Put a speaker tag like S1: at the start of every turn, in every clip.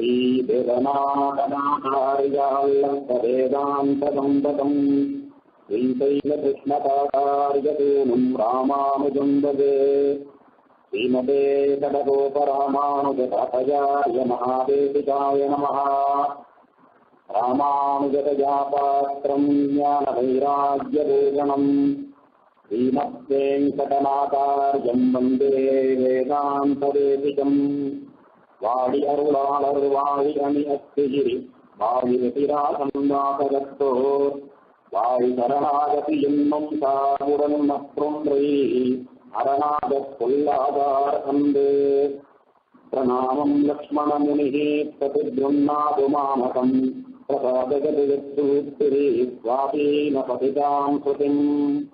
S1: श्रीवेदनाथनाचार्याल्लभवेदान्तसम्पदम् श्रीशैलकृष्णताचार्यसूनुम् रामानुजम् वदे श्रीमते षडगोपरामानुजताचार्य महादेशिकाय नमः रामानुजतजापात्रम् ज्ञानवैराग्यभूषणम् श्रीमद्वेङ्कटनाचार्यम् वन्दे वेदान्तदेशिकम् வாடி அருளாளர் வாழி அணி அத்துகிரி வாழி வெதிராசந்தாசகத்தோ வாழி சரணாகதி என்னும் சாவுடன் மற்றொன்றை அரணாகக் கொல்லாதார் அன்பு பிரணாமம் லக்ஷ்மணமுனிः प्रतिगृह्णातु मामकम् प्रसादगजगत्सूत्रे स्वाधीन पतिताम् श्रुतिम्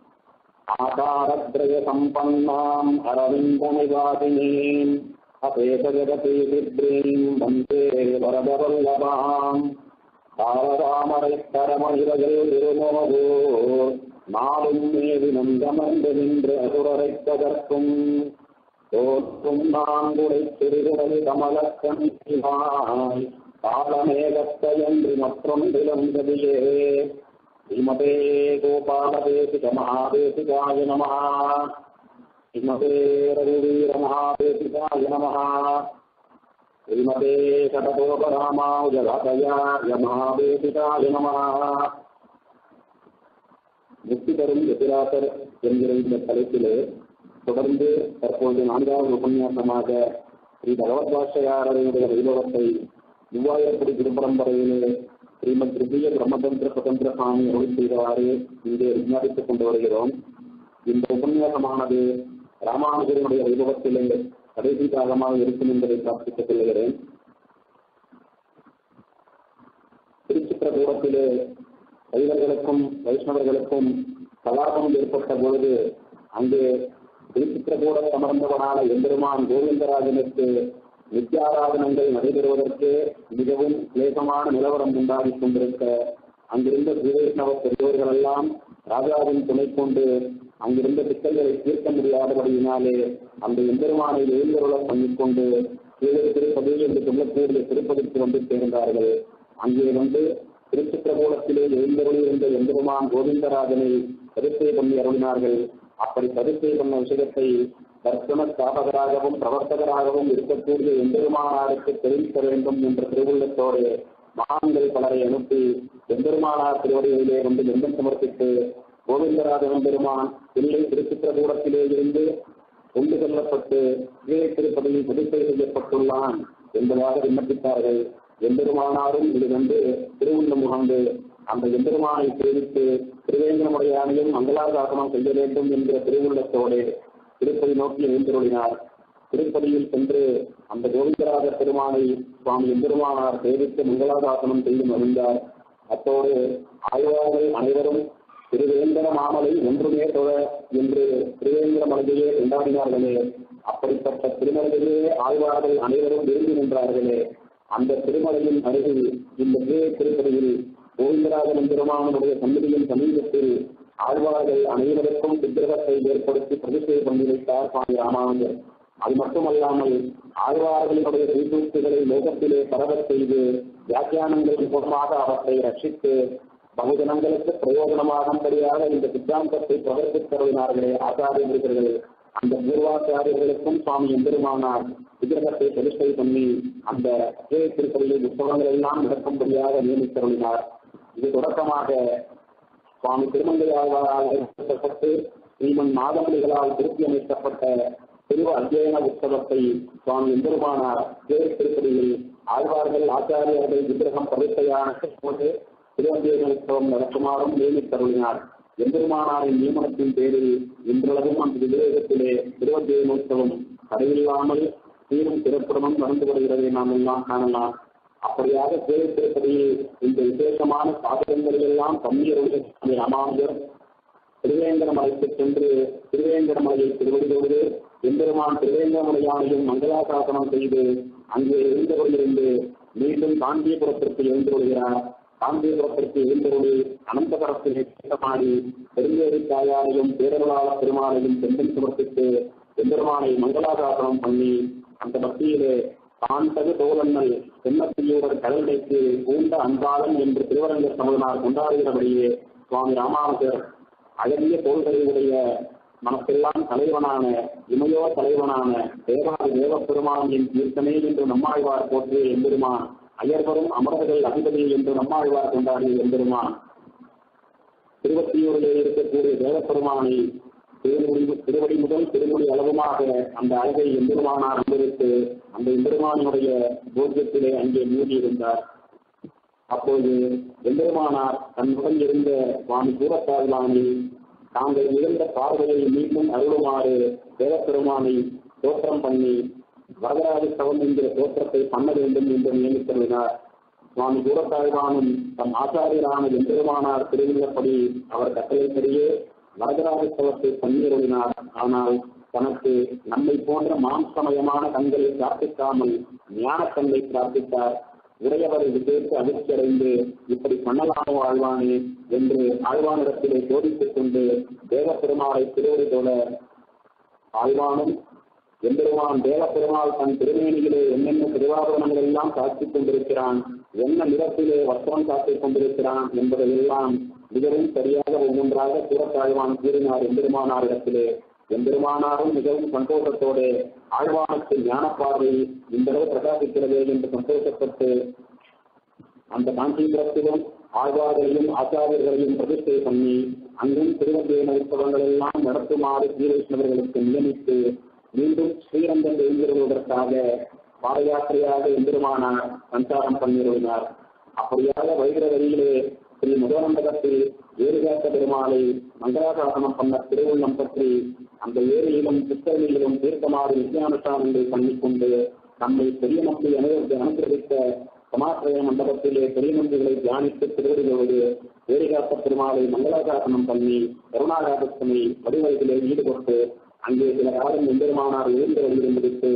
S1: आकारद्रयसम्पन्नाम् अरविन्दनिवासिनीम् अपेतजगति विद्रीम् वन्दे वरदवल्लभाम् தாரதாமரைத்தரமணிவர்கள் இருமோதோ நாளும் மேவி நந்தமர்ந்து நின்று அசுரரைத்ததற்கும் தோற்றும் நான்குடை திருகுடல் கமலக்கண் சிவாய் காலமேகத்தையன்றி மற்றொன்றிலும் கதியே ஸ்ரீமதே கோபாலதேசிக மகாதேசிகாய நம ஸ்ரீமதே ரகுவீர மகாதேசிகாய நம ஸ்ரீமதே கடகோபராமாவுஜகாதயாய மகாதேசிகாய நம முக்தி தரும் எதிராசர் என்கிற இந்த தலைப்பிலே தொடர்ந்து தற்போது நான்காவது உபன்யாசமாக ஸ்ரீ பகவத் பாஷையாரருடைய வைபவத்தை மூவாயிரப்படி திருப்பரம்பரையிலே ஸ்ரீமத் திருப்பிய பிரம்மதந்திர சுதந்திர சுவாமி அருள் செய்தவாறு இங்கே விஞ்ஞாபித்துக் கொண்டு வருகிறோம் இந்த உபன்யாசமானது ராமானுஜருடைய வைபவத்திலே கடைசி காலமாக இருக்கும் என்பதை பிரார்த்தித்துக் கொள்கிறேன் திருச்சித்திரகூடத்திலே சைவர்களுக்கும் வைஷ்ணவர்களுக்கும் கலாபம் ஏற்பட்ட பொழுது அங்கே திருச்சித்திரகூட அமர்ந்தவனான எம்பெருமான் கோவிந்தராஜனுக்கு நித்தியாராதனங்கள் நடைபெறுவதற்கு மிகவும் கிளேசமான நிலவரம் உண்டாகி கொண்டிருக்க அங்கிருந்த ஸ்ரீவைஷ்ணவ பெரியோர்கள் எல்லாம் ராஜாவின் துணை கொண்டு அங்கிருந்த சிக்கல்களை தீர்க்க முடியாதபடியினாலே அந்த எம்பெருமானை எழுந்தருள பண்ணிக்கொண்டு கீழே திருப்பதி என்று சொல்லக்கூடிய திருப்பதிக்கு வந்து சேர்ந்தார்கள் அங்கே வந்து திருச்சித்திரகூடத்திலே எழுந்தருளி இருந்த எம்பெருமான் கோவிந்தராஜனை சரிசை பண்ணி அருளினார்கள் அப்படி சரிசை பண்ண விஷயத்தை தர்சன ஸ்தாபகராகவும் பிரவர்த்தகராகவும் இருக்கக்கூடிய எம்பெருமானாருக்கு தெரிவிக்க வேண்டும் என்ற திருவுள்ளத்தோடு மகான்கள் பலரை அனுப்பி எம்பெருமானார் திருவடிகளிலே வந்து எந்தம் சமர்ப்பித்து கோவிந்தராஜன் பெருமான் இல்லை திருச்சித்திரகூடத்திலே இருந்து கொண்டு செல்லப்பட்டு கீழே திருப்பதியில் புதுப்பை செய்யப்பட்டுள்ளான் என்பதாக விண்ணப்பித்தார்கள் எம்பெருமானாரும் இது கண்டு திருவுள்ளம் முகந்து அந்த எம்பெருமானை சேவித்து திருவேங்கடமுடையானையும் மங்களாதாசனம் செய்ய வேண்டும் என்கிற திருவுள்ளத்தோடு திருப்பதி நோக்கி எழுந்தருளினார் திருப்பதியில் சென்று அந்த கோவிந்தராஜ பெருமானை சுவாமி எம்பெருமானார் சேவித்து மங்களாதாசனம் செய்து மகிழ்ந்தார் அத்தோடு ஆய்வாளர்கள் அனைவரும் திருவேந்திர மாமலை ஒன்றுமே தொழ என்று திருவேந்திர மலையையே கொண்டாடினார்களே அப்படிப்பட்ட திருமலையிலே ஆழ்வார்கள் அனைவரும் விரும்பி நின்றார்களே அந்த திருமலையின் அருகில் இந்த திருப்பதியில் கோவிந்தராஜன் பெருமானுடைய சந்நிதியின் சமீபத்தில் ஆழ்வார்கள் அனைவருக்கும் விக்கிரகத்தை ஏற்படுத்தி பிரதிஷ்டை பண்ணி வைத்தார் சுவாமி ராமானுஜர் அது மட்டுமல்லாமல் ஆழ்வார்களினுடைய தீசூக்திகளை லோகத்திலே பரவச் செய்து வியாக்கியானங்களின் மூலமாக அவற்றை ரட்சித்து பகுஜனங்களுக்கு பிரயோஜனமாகும்படியாக இந்த சித்தாந்தத்தை பிரவர்த்தித்தருளினார்களே ஆச்சாரியர்கள் அந்த பூர்வாச்சாரியர்களுக்கும் சுவாமி எம்பெருமானார் விக்கிரகத்தை பிரதிஷ்டை பண்ணி அந்த திருப்பதியில் உற்சவங்கள் எல்லாம் நடக்கும்படியாக நியமித்தருளினார் இது தொடக்கமாக சுவாமி திருமங்கை ஆழ்வாரால் ஏற்படுத்தப்பட்டு ஸ்ரீமன் நாதமணிகளால் திருப்பி அமைக்கப்பட்ட திருவ அத்தியன உற்சவத்தை சுவாமி எம்பெருமானார் தேர் திருப்பதியில் ஆழ்வார்கள் ஆச்சாரியர்கள் விக்கிரகம் பிரதிஷ்டையான போது திருவந்தியன உற்சவம் நடக்குமாறும் நியமித்தருளினார் எம்பெருமானாரின் நியமனத்தின் பேரில் இன்றளவும் அந்த விவேகத்திலே திருவந்தியன உற்சவம் தடையில்லாமல் சீரும் சிறப்புடனும் நடந்து வருகிறதை நாம் எல்லாம் காணலாம் அப்படியாக தேவை திருப்பதியில் இந்த விசேஷமான சாதகங்களை எல்லாம் பன்னியருடைய ராமானுஜர் திருவேங்கடமலைக்கு சென்று திருவேங்கடமலையை திருவடியோடு எம்பெருமான் திருவேங்கடமலையானையும் மங்களாசாசனம் செய்து அங்கே எழுந்தவரிலிருந்து மீண்டும் காந்தியபுரத்திற்கு எழுந்துள்ளார் காந்தியபுரத்திற்கு எழுந்தருளி அனந்தகரத்தினை கூட்டமாடி பெருந்தேரி தாயாரையும் பேரருளாள பெருமாளையும் செந்தன் சமர்ப்பித்து எம்பெருமானை மங்களாசாசனம் பண்ணி அந்த பக்தியிலே தாண்டது தோழன்னல் தென்னத்தியூரர் கடல்டைக்கு பூண்ட அன்பாளன் என்று திருவரங்க தமிழனார் கொண்டாடுகிறபடியே சுவாமி ராமானுஜர் அழகிய தோள்களை உடைய நமக்கெல்லாம் தலைவனான இமையோ தலைவனான தேவாதி தேவப்பெருமான் என் தீர்த்தமே என்று நம்மாழ்வார் போற்றிய எம்பெருமான் அயர்வரும் அமரர்கள் அதிபதி என்று நம்மாழ்வார் கொண்டாடிய எம்பெருமான் திருவத்தியூரிலே இருக்கக்கூடிய தேவப்பெருமானை திருமுடி திருவடி முதல் திருமுடி அளவுமாக அந்த அழகை எம்பெருமானார் அனுபவித்து அந்த எம்பெருமானுடைய போக்கியத்திலே அங்கே மூடியிருந்தார் அப்போது எம்பெருமானார் தன்னுடன் இருந்த சுவாமி சூரத்தாழ்வானை தாங்கள் நிகழ்ந்த பார்வையை மீண்டும் அருளுமாறு தேவப்பெருமானை தோற்றம் பண்ணி வரதராஜ சவம் என்கிற தோற்றத்தை பண்ண வேண்டும் என்று நியமித்தருளினார் சுவாமி தூரத்தாழ்வானும் தம் ஆச்சாரியரான எம்பெருமானார் திருவிழப்படி அவர் கட்டளைப்படியே வரதராஜத்தவத்தை பணியருளினார் ஆனால் தனக்கு நம்மை போன்ற மாம்சமயமான கண்களை பிரார்த்திக்காமல் ஞானக்கண்ணை பிரார்த்தித்தார் உடையவரை விசேஷ அதிர்ச்சி அடைந்து இப்படி பண்ணலாமோ ஆழ்வானே என்று ஆழ்வானிடத்திலே சோதித்துக் கொண்டு தேவப்பெருமாளை திருவடி தொழ ஆழ்வானும் எம்பெருமான் தேவப்பெருமாள் தன் திருமேனியிலே என்னென்ன திருவாபரணங்கள் எல்லாம் காட்டிக் கொண்டிருக்கிறான் என்ன நிறத்திலே வஸ்திரம் காட்டிக் கொண்டிருக்கிறான் என்பதையெல்லாம் மிகவும் சரியாக ஒவ்வொன்றாக சூரத்தாழ்வான் கூறினார் எம்பெருமானார் இடத்திலே எம்பெருமானாரும் மிகவும் சந்தோஷத்தோடு ஆழ்வானுக்கு ஞான பார்வை இந்த அளவு பிரகாசிக்கிறதே என்று சந்தோஷப்பட்டு அந்த காஞ்சிபுரத்திலும் ஆழ்வார்களையும் ஆச்சாரியர்களையும் பிரதிஷ்டை பண்ணி அங்கும் திருவந்தேன உற்சவங்கள் எல்லாம் நடத்துமாறு ஸ்ரீவைஷ்ணவர்களுக்கு நியமித்து மீண்டும் ஸ்ரீரங்கம் எழுந்திருவதற்காக பாதயாத்திரையாக எம்பெருமானார் சஞ்சாரம் பண்ணியிருந்தார் அப்படியாக வைகிற வழியிலே ஸ்ரீ முதலமண்டகத்தில் ஏறுகாத்த பெருமாளை மங்களாசாசனம் பண்ண திருவுள்ளம் பற்றி அந்த ஏரியிலும் புத்தகங்களிலும் தீர்க்கமாறு விஜயானுஷ்டானங்களை பண்ணிக்கொண்டு நம்மை பெரிய நம்பி அனுபவித்து அனுகிரகித்த சமாசிரய மண்டபத்திலே பெரிய நம்பிகளை தியானித்து திருவடிகளோடு ஏரிகாத்த பெருமாளை மங்களாசாசனம் பண்ணி கருணாகாதத்தனை வடிவதிலே ஈடுபட்டு அங்கே சில காலம் எம்பெருமானார் எழுந்தருளி முடித்து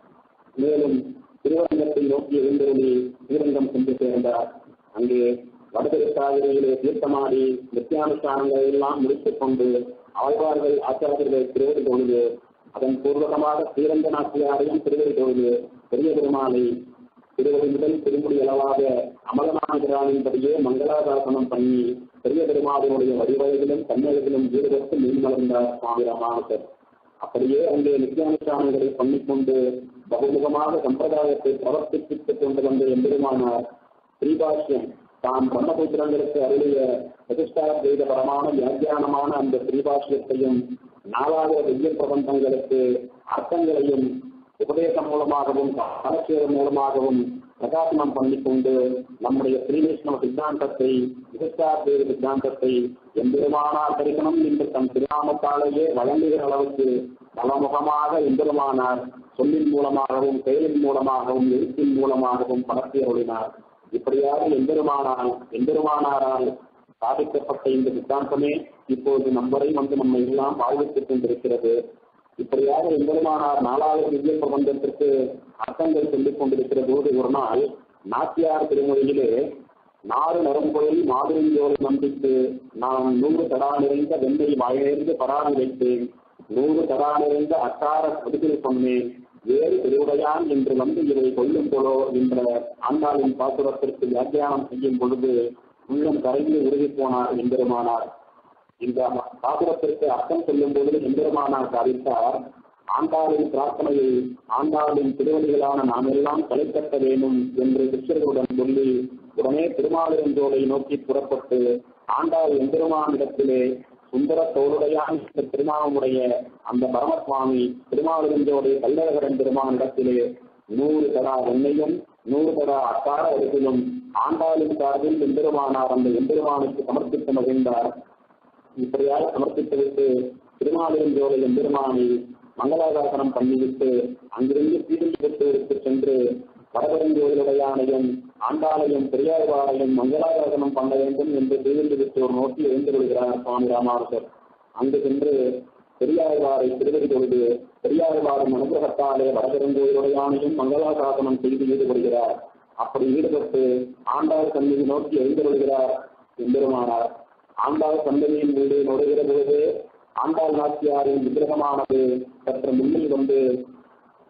S1: மேலும் திருவரங்கத்தை நோக்கி எழுந்தருளி ஸ்ரீரங்கம் சென்று சேர்ந்தார் அங்கே வடதிருக்காவிரையிலே தீர்த்தமாடி நித்தியானுஷ்டானங்களை எல்லாம் முடித்துக் கொண்டு ஆழ்வார்கள் ஆச்சாரியர்களை திருவடி தொழுது அதன் பூர்வகமாக ஸ்ரீரங்க நாச்சியாரையும் திருவடி தொழுது பெரிய பெருமாளை திருவடி முதல் திருமுடி அளவாக அமலநாயகரானின்படியே மங்களாதாசனம் பண்ணி பெரிய பெருமாளினுடைய வடிவழகிலும் கண்ணழகிலும் ஈடுபட்டு மீன்மலர்ந்தார் சுவாமி ராமானுஜர் அப்படியே அங்கே நித்தியானுஷ்டானங்களை பண்ணிக்கொண்டு பகுமுகமாக சம்பிரதாயத்தை பிரவர்த்திப்பித்துக் கொண்டு வந்த எம்பெருமானார் ஸ்ரீபாஷ்யம் தாம் பிரம்மபுத்திரங்களுக்கு அருளிய பிரதிஷ்டாத்வைதபரமான வியாக்கியானமான அந்த ஸ்ரீபாஷ்யத்தையும் நாலாவது திவ்ய பிரபந்தங்களுக்கு அர்த்தங்களையும் உபதேசம் மூலமாகவும் காலட்சேபம் மூலமாகவும் பிரகாசனம் பண்ணிக்கொண்டு நம்முடைய ஸ்ரீவைஷ்ணவ சித்தாந்தத்தை விசிஷ்டாத்வைத சித்தாந்தத்தை எம்பெருமானார் தரிசனம் என்று தன் திருநாமத்தாலேயே வழங்குகிற அளவுக்கு பலமுகமாக எம்பெருமானார் சொல்லின் மூலமாகவும் செயலின் மூலமாகவும் எழுத்தின் மூலமாகவும் பரப்பி அருளினார் இப்படியாக எம்பெருமானால் எம்பெருமானாரால் சாதிக்கப்பட்ட இந்த சித்தாந்தமே இப்போது நம்மரை வந்து நம்மை எல்லாம் வாழ்வித்துக் கொண்டிருக்கிறது இப்படியாக எம்பெருமானார் நாலாவது திவ்ய பிரபந்தத்திற்கு அர்த்தங்கள் சொல்லிக் கொண்டிருக்கிற போது ஒரு நாள் நாச்சியார் திருமொழியிலே நாறு நரம்பொழில் மாதிரியோடு நம்பித்து நான் நூறு தடா நிறைந்த வெண்ணெய் வாயிலிருந்து பராதி வைத்தேன் நூறு தடா நிறைந்த அக்கார பதில் சொன்னேன் வேறு திருவுடையான் என்று வந்து இதை கொள்ளும் போலோ என்ற ஆண்டாளின் பாசுரத்திற்கு வியாக்கியானம் செய்யும் பொழுது உள்ளம் கரைந்து உருகி போனார் எம்பெருமானார் இந்த பாசுரத்திற்கு அர்த்தம் சொல்லும் பொழுது எம்பெருமானார் சாதித்தார் ஆண்டாளின் பிரார்த்தனையை ஆண்டாளின் திருவடிகளான நாம் எல்லாம் தலைக்கட்ட வேண்டும் என்று சிஷ்யர்களுடன் சொல்லி உடனே திருமாலிருந்தோலை நோக்கி புறப்பட்டு ஆண்டாள் எம்பெருமானிடத்திலே சுந்தர தோளுடையான் திருநாமமுடைய அந்த பரமசுவாமி திருமாலிருந்தோடைய கல்லழகரன் பெருமானிடத்திலே நூறு தடா வெண்ணையும் நூறு தடா அக்கார இடத்திலும் ஆண்டாளின் சார்பில் எம்பெருமானார் அந்த எம்பெருமானுக்கு சமர்ப்பித்து மகிழ்ந்தார் இப்படியாக சமர்ப்பித்துவிட்டு திருமாலிருந்தோலை எம்பெருமானை மங்களாதாசனம் பண்ணிவிட்டு அங்கிருந்து சீரழிபுத்தூருக்கு சென்று வடபெருங்கோயிலுடையானையும் ஆண்டாளையும் பெரியாழ்வாரையும் மங்களாதாசனம் பண்ண வேண்டும் என்று சீரழிபுத்தூர் நோக்கி எழுந்திருக்கிறார் சுவாமி ராமானுஜர் அங்கு சென்று பெரியாழ்வாரை திருவடி தொழுது பெரியாழ்வாரின் அனுகிரகத்தாலே வடபெருங்கோயிலுடையானையும் மங்களாசாசனம் செய்து ஈடுபடுகிறார் அப்படி ஈடுபட்டு ஆண்டாள் சந்நிதி நோக்கி எழுந்திருக்கிறார் எம்பெருமானார் ஆண்டாள் சந்ததியின் வீடு நுழைகிற பொழுது ஆண்டாள் நாச்சியாரின் விக்கிரகமானது சற்று முன்னில் வந்து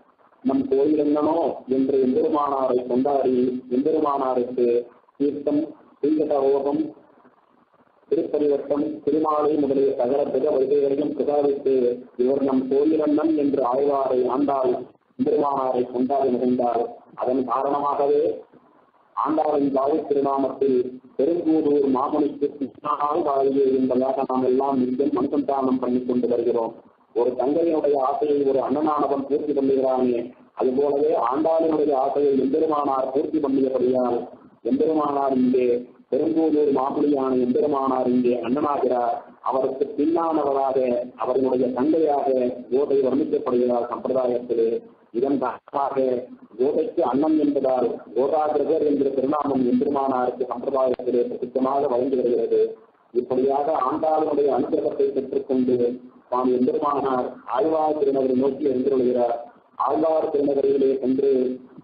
S1: நம் கோயிலெங்கனோ என்று எம்பெருமானாரை கொண்டாடி எம்பெருமானாருக்கு தீர்த்தம் தீர்த்தகோகம் திருப்பரிவட்டம் திருமாலை முதலிய சகல பிற வைகைகளையும் பிரசாதித்து இவர் நம் கோயிலண்ணன் என்று ஆழ்வாரை ஆண்டாள் எம்பெருமானாரை கொண்டாடி நிகழ்ந்தார் அதன் காரணமாகவே ஆண்டாளின் தாய் திருநாமத்தில் பெருங்கூடூர் மாமணிக்கு கிருஷ்ணனால் வாழியே என்பதாக நாம் எல்லாம் நிச்சயம் மனுசந்தானம் பண்ணிக் கொண்டு வருகிறோம் ஒரு தங்கையினுடைய ஆசையை ஒரு அண்ணனானவன் பூர்த்தி பண்ணுகிறானே அதுபோலவே ஆண்டாளினுடைய ஆசையை எம்பெருமானார் பூர்த்தி பண்ணியபடியால் எம்பெருமானார் இங்கே பெருங்கூடூர் மாமணியான எம்பெருமானார் இங்கே அண்ணனாகிறார் அவருக்கு பின்னானவராக அவர்களுடைய தங்கையாக கோதை வர்ணிக்கப்படுகிறார் சம்பிரதாயத்திலே இதன் காரணமாக கோதைக்கு அண்ணன் என்பதால் கோதாகிரகர் என்ற திருநாமம் எம்பெருமானாருக்கு சம்பிரதாயத்திலே பிரசித்தமாக வழங்கி வருகிறது இப்படியாக ஆண்டாளுடைய அனுகிரகத்தை பெற்றுக்கொண்டு தாம் எம்பெருமானார் ஆழ்வார் திருநகரை நோக்கி எழுந்துள்ளார் ஆழ்வார் திருநகரிலே சென்று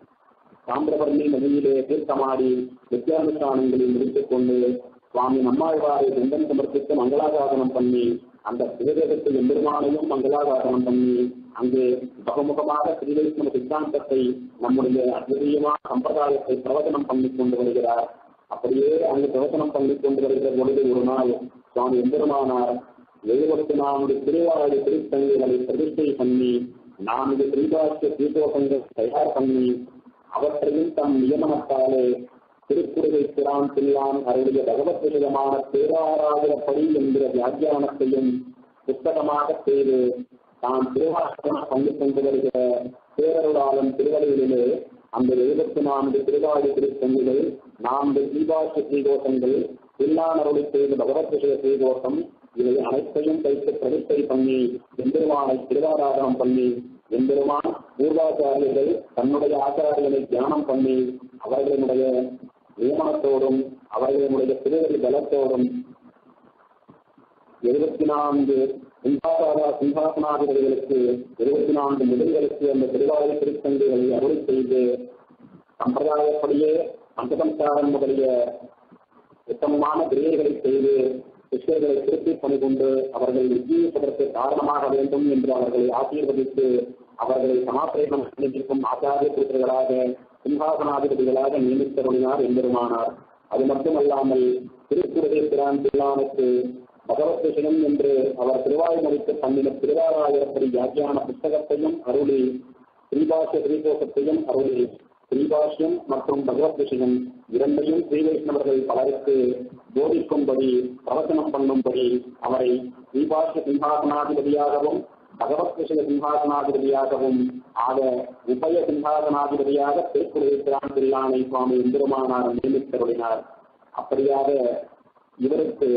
S1: தாமிரபரணி நதியிலே தீர்த்தமாடி நித்தியானுஷ்டானங்களில் முடித்துக் கொண்டு சுவாமி நம்மாழ்வாரை சொந்தம் சமர்ப்பித்து மங்களாசாசனம் பண்ணி அந்த சிவதேகத்தை எம்பெருமானையும் மங்களாசாசனம் பண்ணி அங்கே பகமுகமாக ஸ்ரீவைஷ்ணவ சித்தாந்தத்தை நம்முடைய அத்விதீயமான சம்பிரதாயத்தை பிரவச்சனம் பண்ணி கொண்டு வருகிறார் அப்படியே அங்கு பிரவச்சனம் பண்ணி கொண்டு வருகிற பொழுது ஒரு நாள் சுவாமி எம்பெருமானார் எழுபத்தி நான்கு திருவாரூர் திருத்தங்களை பிரதிஷ்டை பண்ணி நான்கு திரிபாட்சிய தீபோகங்கள் தயார் பண்ணி அவற்றையும் தம் நியமனத்தாலே திருக்குறளை பிரான் பிள்ளான் அருளிய பகவத் விதமான தேவாராதப்படி என்கிற வியாக்கியானத்தையும் புத்தகமாக செய்து தான் திருவாசனம் பங்கு கொண்டு வருகிற பேரருளாளன் திருவலையிலே அந்த எழுபத்தி நான்கு திருவாடி திருத்தங்கள் நான்கு தீபாட்சி ஸ்ரீகோஷங்கள் பில்லானருளை செய்த பகவத் விஷய ஸ்ரீகோஷம் இவை அனைத்தையும் வைத்து பிரதிஷ்டை பண்ணி எம்பெருமானை திருவாராதனம் பண்ணி எம்பெருமான் பூர்வாச்சாரியர்கள் தன்னுடைய ஆச்சாரியனை தியானம் பண்ணி அவர்களுடைய நியமனத்தோடும் அவர்களுடைய திருவடி பலத்தோடும் எழுபத்தி நான்கு சிம்ஹாசாரா சிம்ஹாசனாதிபதிகளுக்கு இருபத்தி நான்கு முதல்களுக்கு அந்த திருவாரூர திருத்தங்களை அருள் செய்து சம்பிரதாயப்படியே பஞ்சபஞ்சாரம் முதலிய உத்தமமான கிரியைகளை செய்து சிஷ்யர்களை திருப்பி பணிகொண்டு அவர்கள் விஜயிப்பதற்கு காரணமாக வேண்டும் என்று அவர்களை ஆசீர்வதித்து அவர்களை சமாப்பிரேகம் செய்திருக்கும் ஆச்சாரிய புத்திரர்களாக சிம்ஹாசனாதிபதிகளாக நியமித்தருளினார் எம்பெருமானார் அது மட்டுமல்லாமல் திருக்குறளை பிரான் பிள்ளானுக்கு பகவத் விஷயம் என்று அவர் திருவாயுமொழிக்கு பண்ணின திருவாராயப்படி வியாக்கியான புத்தகத்தையும் அருளி ஸ்ரீபாஷ்ய ஸ்ரீகோஷத்தையும் அருளி ஸ்ரீபாஷ்யம் மற்றும் பகவத் விஷயம் இரண்டையும் ஸ்ரீ வைஷ்ணவர்கள் பலருக்கு போதிக்கும்படி பிரவச்சனம் பண்ணும்படி அவரை ஸ்ரீபாஷ்ய சிம்ஹாசனாதிபதியாகவும் பகவத் விஷய சிம்ஹாசனாதிபதியாகவும் ஆக உபய சிம்ஹாசனாதிபதியாக திருக்குறைத்தான் பிள்ளானை சுவாமி எம்பெருமானார் நியமித்தருளினார் அப்படியாக இவருக்கு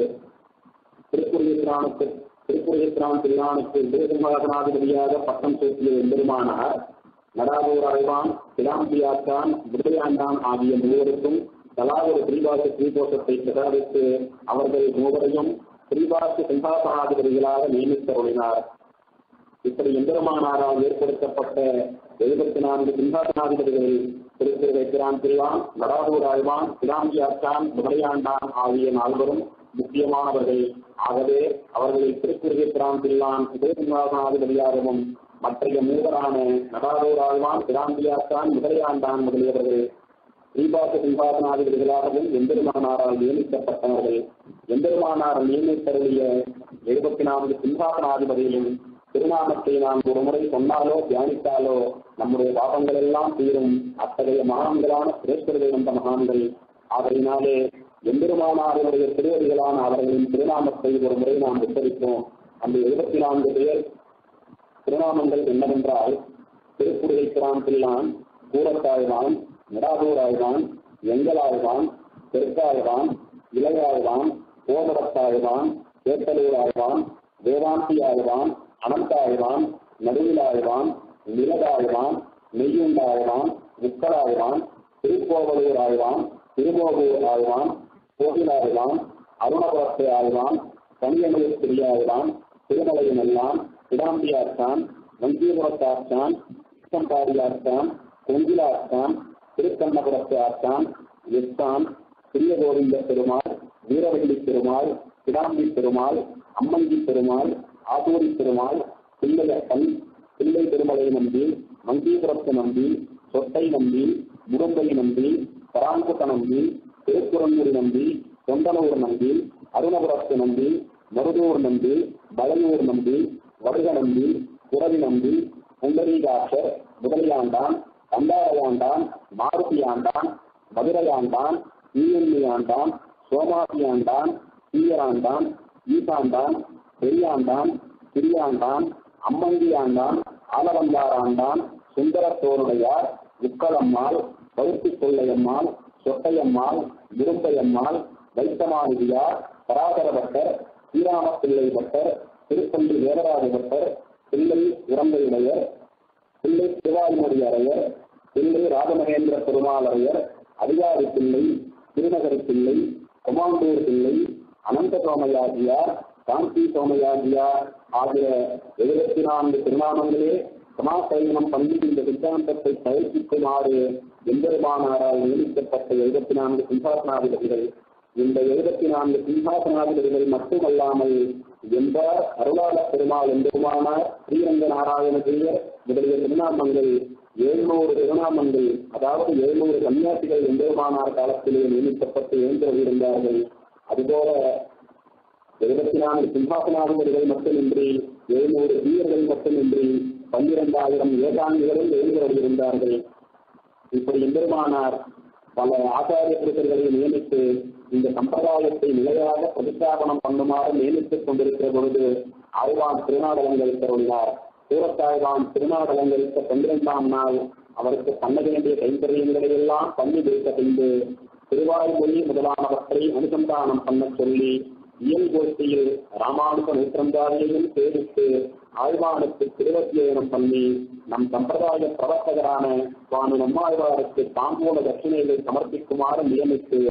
S1: திருக்குறையத்திரானுக்கு திருக்குறையத்திரான் பிள்ளானுக்கு சிவசிம்ஹாசனாதிபதியாக பட்டம் சூட்டிய எம்பெருமானார் நடாதூர் அறைவான் பிலாம்பியாத்தான் விடுதலையாண்டான் ஆகிய மூவருக்கும் தலா ஒரு ஸ்ரீபாச ஸ்ரீகோஷத்தை பிரசாதித்து அவர்கள் மூவரையும் ஸ்ரீபாச சிம்ஹாசனாதிபதிகளாக நியமித்தருளினார் இப்படி எம்பெருமானாரால் ஏற்படுத்தப்பட்ட எழுபத்தி நான்கு சிம்ஹாசனாதிபதிகளில் திருத்திரு வைத்திரான் பிரிவான் நடாதூர் ஆழ்வான் பிலாம்பியாத்தான் விடுதலையாண்டான் ஆகிய நால்வரும் முக்கியமானவர்கள் ஆகவே அவர்களில் திருக்குறுகிற்றான் பிள்ளான் சிவசிம்ஹாசனாதிபதியாகவும் மற்றைய மூவரான நடாதூர் ஆழ்வான் பிராந்தியாத்தான் முதலையாண்டான் முதலியவர்கள் ஸ்ரீபாச சிம்ஹாசனாதிபதிகளாகவும் எம்பெருமானாரால் நியமிக்கப்பட்டவர்கள் எம்பெருமானார் நியமித்தருளிய எழுபத்தி நான்கு சிம்ஹாசனாதிபதியும் திருநாமத்தை நாம் ஒரு முறை சொன்னாலோ தியானித்தாலோ நம்முடைய பாவங்கள் எல்லாம் தீரும் அத்தகைய மகான்களான சிரேஸ்வரதை வந்த மகான்கள் ஆகையினாலே எம்பெருமானாருடைய திருவடிகளான அவர்களின் திருநாமத்தை ஒரு முறை நாம் உச்சரிப்போம் அந்த எழுபத்தி நான்கு பேர் திருநாமங்கள் என்னவென்றால் திருக்குடிகைக்கிறான் பிள்ளான் கூரத்தாழ்வான் நடாதூராழ்வான் எங்களாழ்வான் தெற்காழ்வான் இளையாழ்வான் கோமரத்தாழ்வான் வேட்டலூராழ்வான் வேதாந்தி ஆழ்வான் அனந்தாழ்வான் நடுவிலாழ்வான் நிலதாழ்வான் மெய்யுண்டாழ்வான் முக்கலாழ்வான் திருக்கோவலூர் ஆழ்வான் திருமோகூர் ஆழ்வான் கோவிலாழ்வான் அருணபுரத்தை ஆழ்வான் கனியமலை பிரியாழ்வான் திருமலையினெல்லாம் இடாம்பியார்த்தான் வஞ்சியபுரத்தார்த்தான் சித்தம்பாடியார்த்தான் கொங்கிலார்த்தான் திருக்கண்ணபுரத்து ஆர்த்தான் எஸ்தான் சிறிய கோவிந்த பெருமாள் வீரவள்ளி பெருமாள் கிடாம்பி பெருமாள் அம்மங்கி பெருமாள் ஆதூரி பெருமாள் பிள்ளையப்பன் பிள்ளை திருமலை நம்பி மங்கீபுரத்து நம்பி சொட்டை நம்பி முருங்கை நம்பி பராங்குத்த நம்பி திருக்குறங்குடி நம்பி தொண்டனூர் நம்பி அருணபுரத்து நம்பி மருதூர் நம்பி பழையூர் நம்பி வடுக நம்பி புறவி நம்பி புண்டரீகாட்சர் முதலியாண்டான் கந்தாரையாண்டான் மாருதியாண்டான் மதுரையாண்டான் ஈயன்னியாண்டான் சோமாசியாண்டான் தீயராண்டான் ஈசாண்டான் பெரியாண்டான் சிறியாண்டான் அம்மங்கியாண்டான் ஆலவந்தாராண்டான் சுந்தரத்தோருடையார் உக்களம்மாள் பருத்தி கொள்ளையம்மாள் சொட்டையம்மாள் விரும்பையம்மாள் வைத்தமாநிதியார் பராசர பட்டர் ஸ்ரீராமப்பிள்ளை பட்டர் திருப்பள்ளி வேதராஜ பட்டர் பிள்ளை உரந்தையுடையர் பிள்ளை திருவாய்மொழி அரையர் பிள்ளை ராஜமகேந்திர பெருமாளையர் அதிகாரி பிள்ளை திருநகரி பிள்ளை கொமாண்டூர் பிள்ளை அனந்த சோமயாஜியார் காந்தி சோமயாஜியார் ஆகிய எழுபத்தி நான்கு திருநாமங்களே சமாசயனம் பண்ணி இந்த சித்தாந்தத்தை பயிற்சிக்குமாறு எம்பெருமானாரால் நியமிக்கப்பட்ட எழுபத்தி நான்கு சிம்ஹாசனாதிபதிகள் இந்த எழுபத்தி நான்கு சிம்ஹாசனாதிபதிகள் மட்டுமல்லாமல் எம்பார் அருளாள பெருமாள் எம்பெருமானார் ஸ்ரீரங்க நாராயண ஜெயர் முதலிய திருநாமங்கள் எழுநூறு திருநாமங்கள் அதாவது எழுநூறு கன்னியாசிகள் எம்பெருமானார் காலத்திலே நியமிக்கப்பட்டு எழுந்திருந்தார்கள் அதுபோல எழுபத்தி நான்கு சிம்ஹாசனாதிபதிகள் மட்டுமின்றி எழுநூறு வீரர்கள் மட்டுமின்றி பன்னிரண்டாயிரம் ஏகாங்கிகளும் எழுந்தருளியிருந்தார்கள் இப்படி எம்பெருமானார் பல ஆச்சாரிய புருஷர்களை நியமித்து இந்த சம்பிரதாயத்தை நிலையாக பிரதிஷ்டாபனம் பண்ணுமாறு நியமித்துக் கொண்டிருக்கிற பொழுது ஆழ்வான் திருநாடகங்கள் தருளினார் சூரத்தாழ்வான் திருநாடகங்களுக்கு பன்னிரெண்டாம் நாள் அவருக்கு பண்ண வேண்டிய கைங்கரியங்களை எல்லாம் பண்ணி வைத்த பின்பு திருவாய்மொழி முதலானவற்றை அனுசந்தானம் பண்ண சொல்லி இயல் கோஷ்டியில் ராமானுஜ நூற்றந்தாரியையும் சேவித்து ஆழ்வானுக்கு திருவத்தியனம் பண்ணி நம் சம்பிரதாய பிரவர்த்தகரான சுவாமி நம்மாழ்வாருக்கு தாம்பூல தட்சிணைகளை சமர்ப்பிக்குமாறு நியமித்து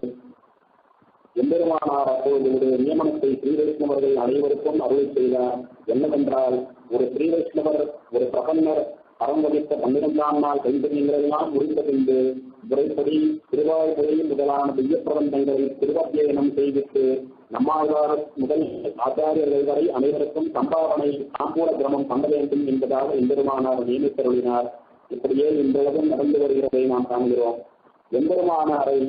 S1: எம்பெருமானார் அப்போது நியமனத்தை ஸ்ரீ வைஷ்ணவர்கள் அனைவருக்கும் அருள் செய்தார் என்னவென்றால் ஒரு ஸ்ரீ வைஷ்ணவர் ஒரு பிரபன்னர் அறம் வகித்த பன்னிரெண்டாம் நாள் கைங்கரியங்களெல்லாம் முடிந்த பின்பு முறைப்படி திருவாய்மொழி முதலான திவ்ய பிரபந்தங்களை திருவத்தியனம் செய்வித்து நம்மாழ்வார் முதல் ஆச்சாரியர்கள் வரை அனைவருக்கும் சம்பாவனை தாம்பூல கிரமம் பண்ண வேண்டும் என்பதாக எம்பெருமானார் நியமித்தருளினார் இப்படியே இன்றுலகம் நடந்து வருகிறதை நாம் காண்கிறோம் எம்பெருமானாரை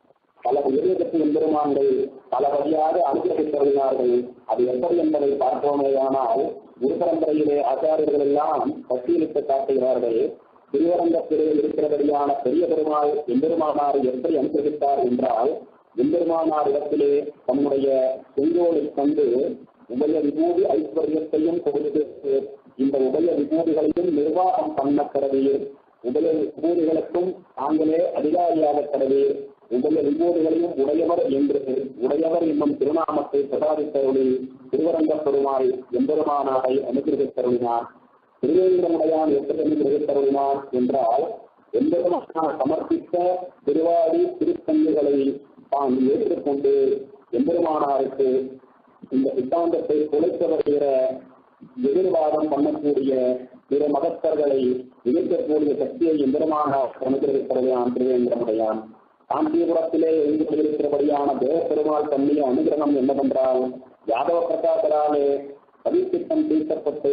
S1: பல உயர்ந்தத்து எம்பெருமான்கள் பல வழியாக அனுகிரகித்தருளினார்கள் அது எப்படி என்பதை பார்ப்போமேயானால் குரு பரம்பரையிலே ஆச்சாரியர்கள் எல்லாம் பட்டியலிட்டு காட்டுகிறார்கள் திருவரங்கத்திலே இருக்கிறபடியான பெரிய பெருமாள் எம்பெருமானாரை எப்படி அனுசரித்தார் என்றால் எம்பெருமானார் இடத்திலே தன்னுடைய செங்கோலை கண்டு உபய விபூதி ஐஸ்வர்யத்தையும் கொடுத்து இந்த உபய விபூதிகளையும் நிர்வாகம் பண்ண கடவே உபய விபூதிகளுக்கும் தாங்களே அதிகாரியாக கடவே உபய விபூதிகளையும் உடையவர் என்று உடையவர் என்னும் திருநாமத்தை பிரசாதித்தருளி திருவரங்க பெருமாள் எம்பெருமானாரை அனுகிரகித்தருளினார் திருவேந்திரமுடையான் எப்படி அனுகிரகித்தருளினார் என்றால் எம்பெருமானார் சமர்ப்பித்த திருவாடி திருத்தங்குகளை தான் ஏற்றுக்கொண்டு எம்பெருமானாருக்கு இந்த சித்தாந்தத்தை குலைக்க வருகிற எதிர்வாதம் பண்ணக்கூடிய பிற மதஸ்தர்களை எதிர்க்கக்கூடிய சக்தியை எம்பெருமானார் அனுகிரகித்தருளினான் திருவேந்திரமுடையான் காஞ்சிபுரத்திலே எழுந்து கொண்டிருக்கிறபடியான தேவ பெருமாள் பண்ணிய அனுகிரகம் என்னவென்றால் யாதவ பிரகாசராலே பதித்திட்டம் தீர்க்கப்பட்டு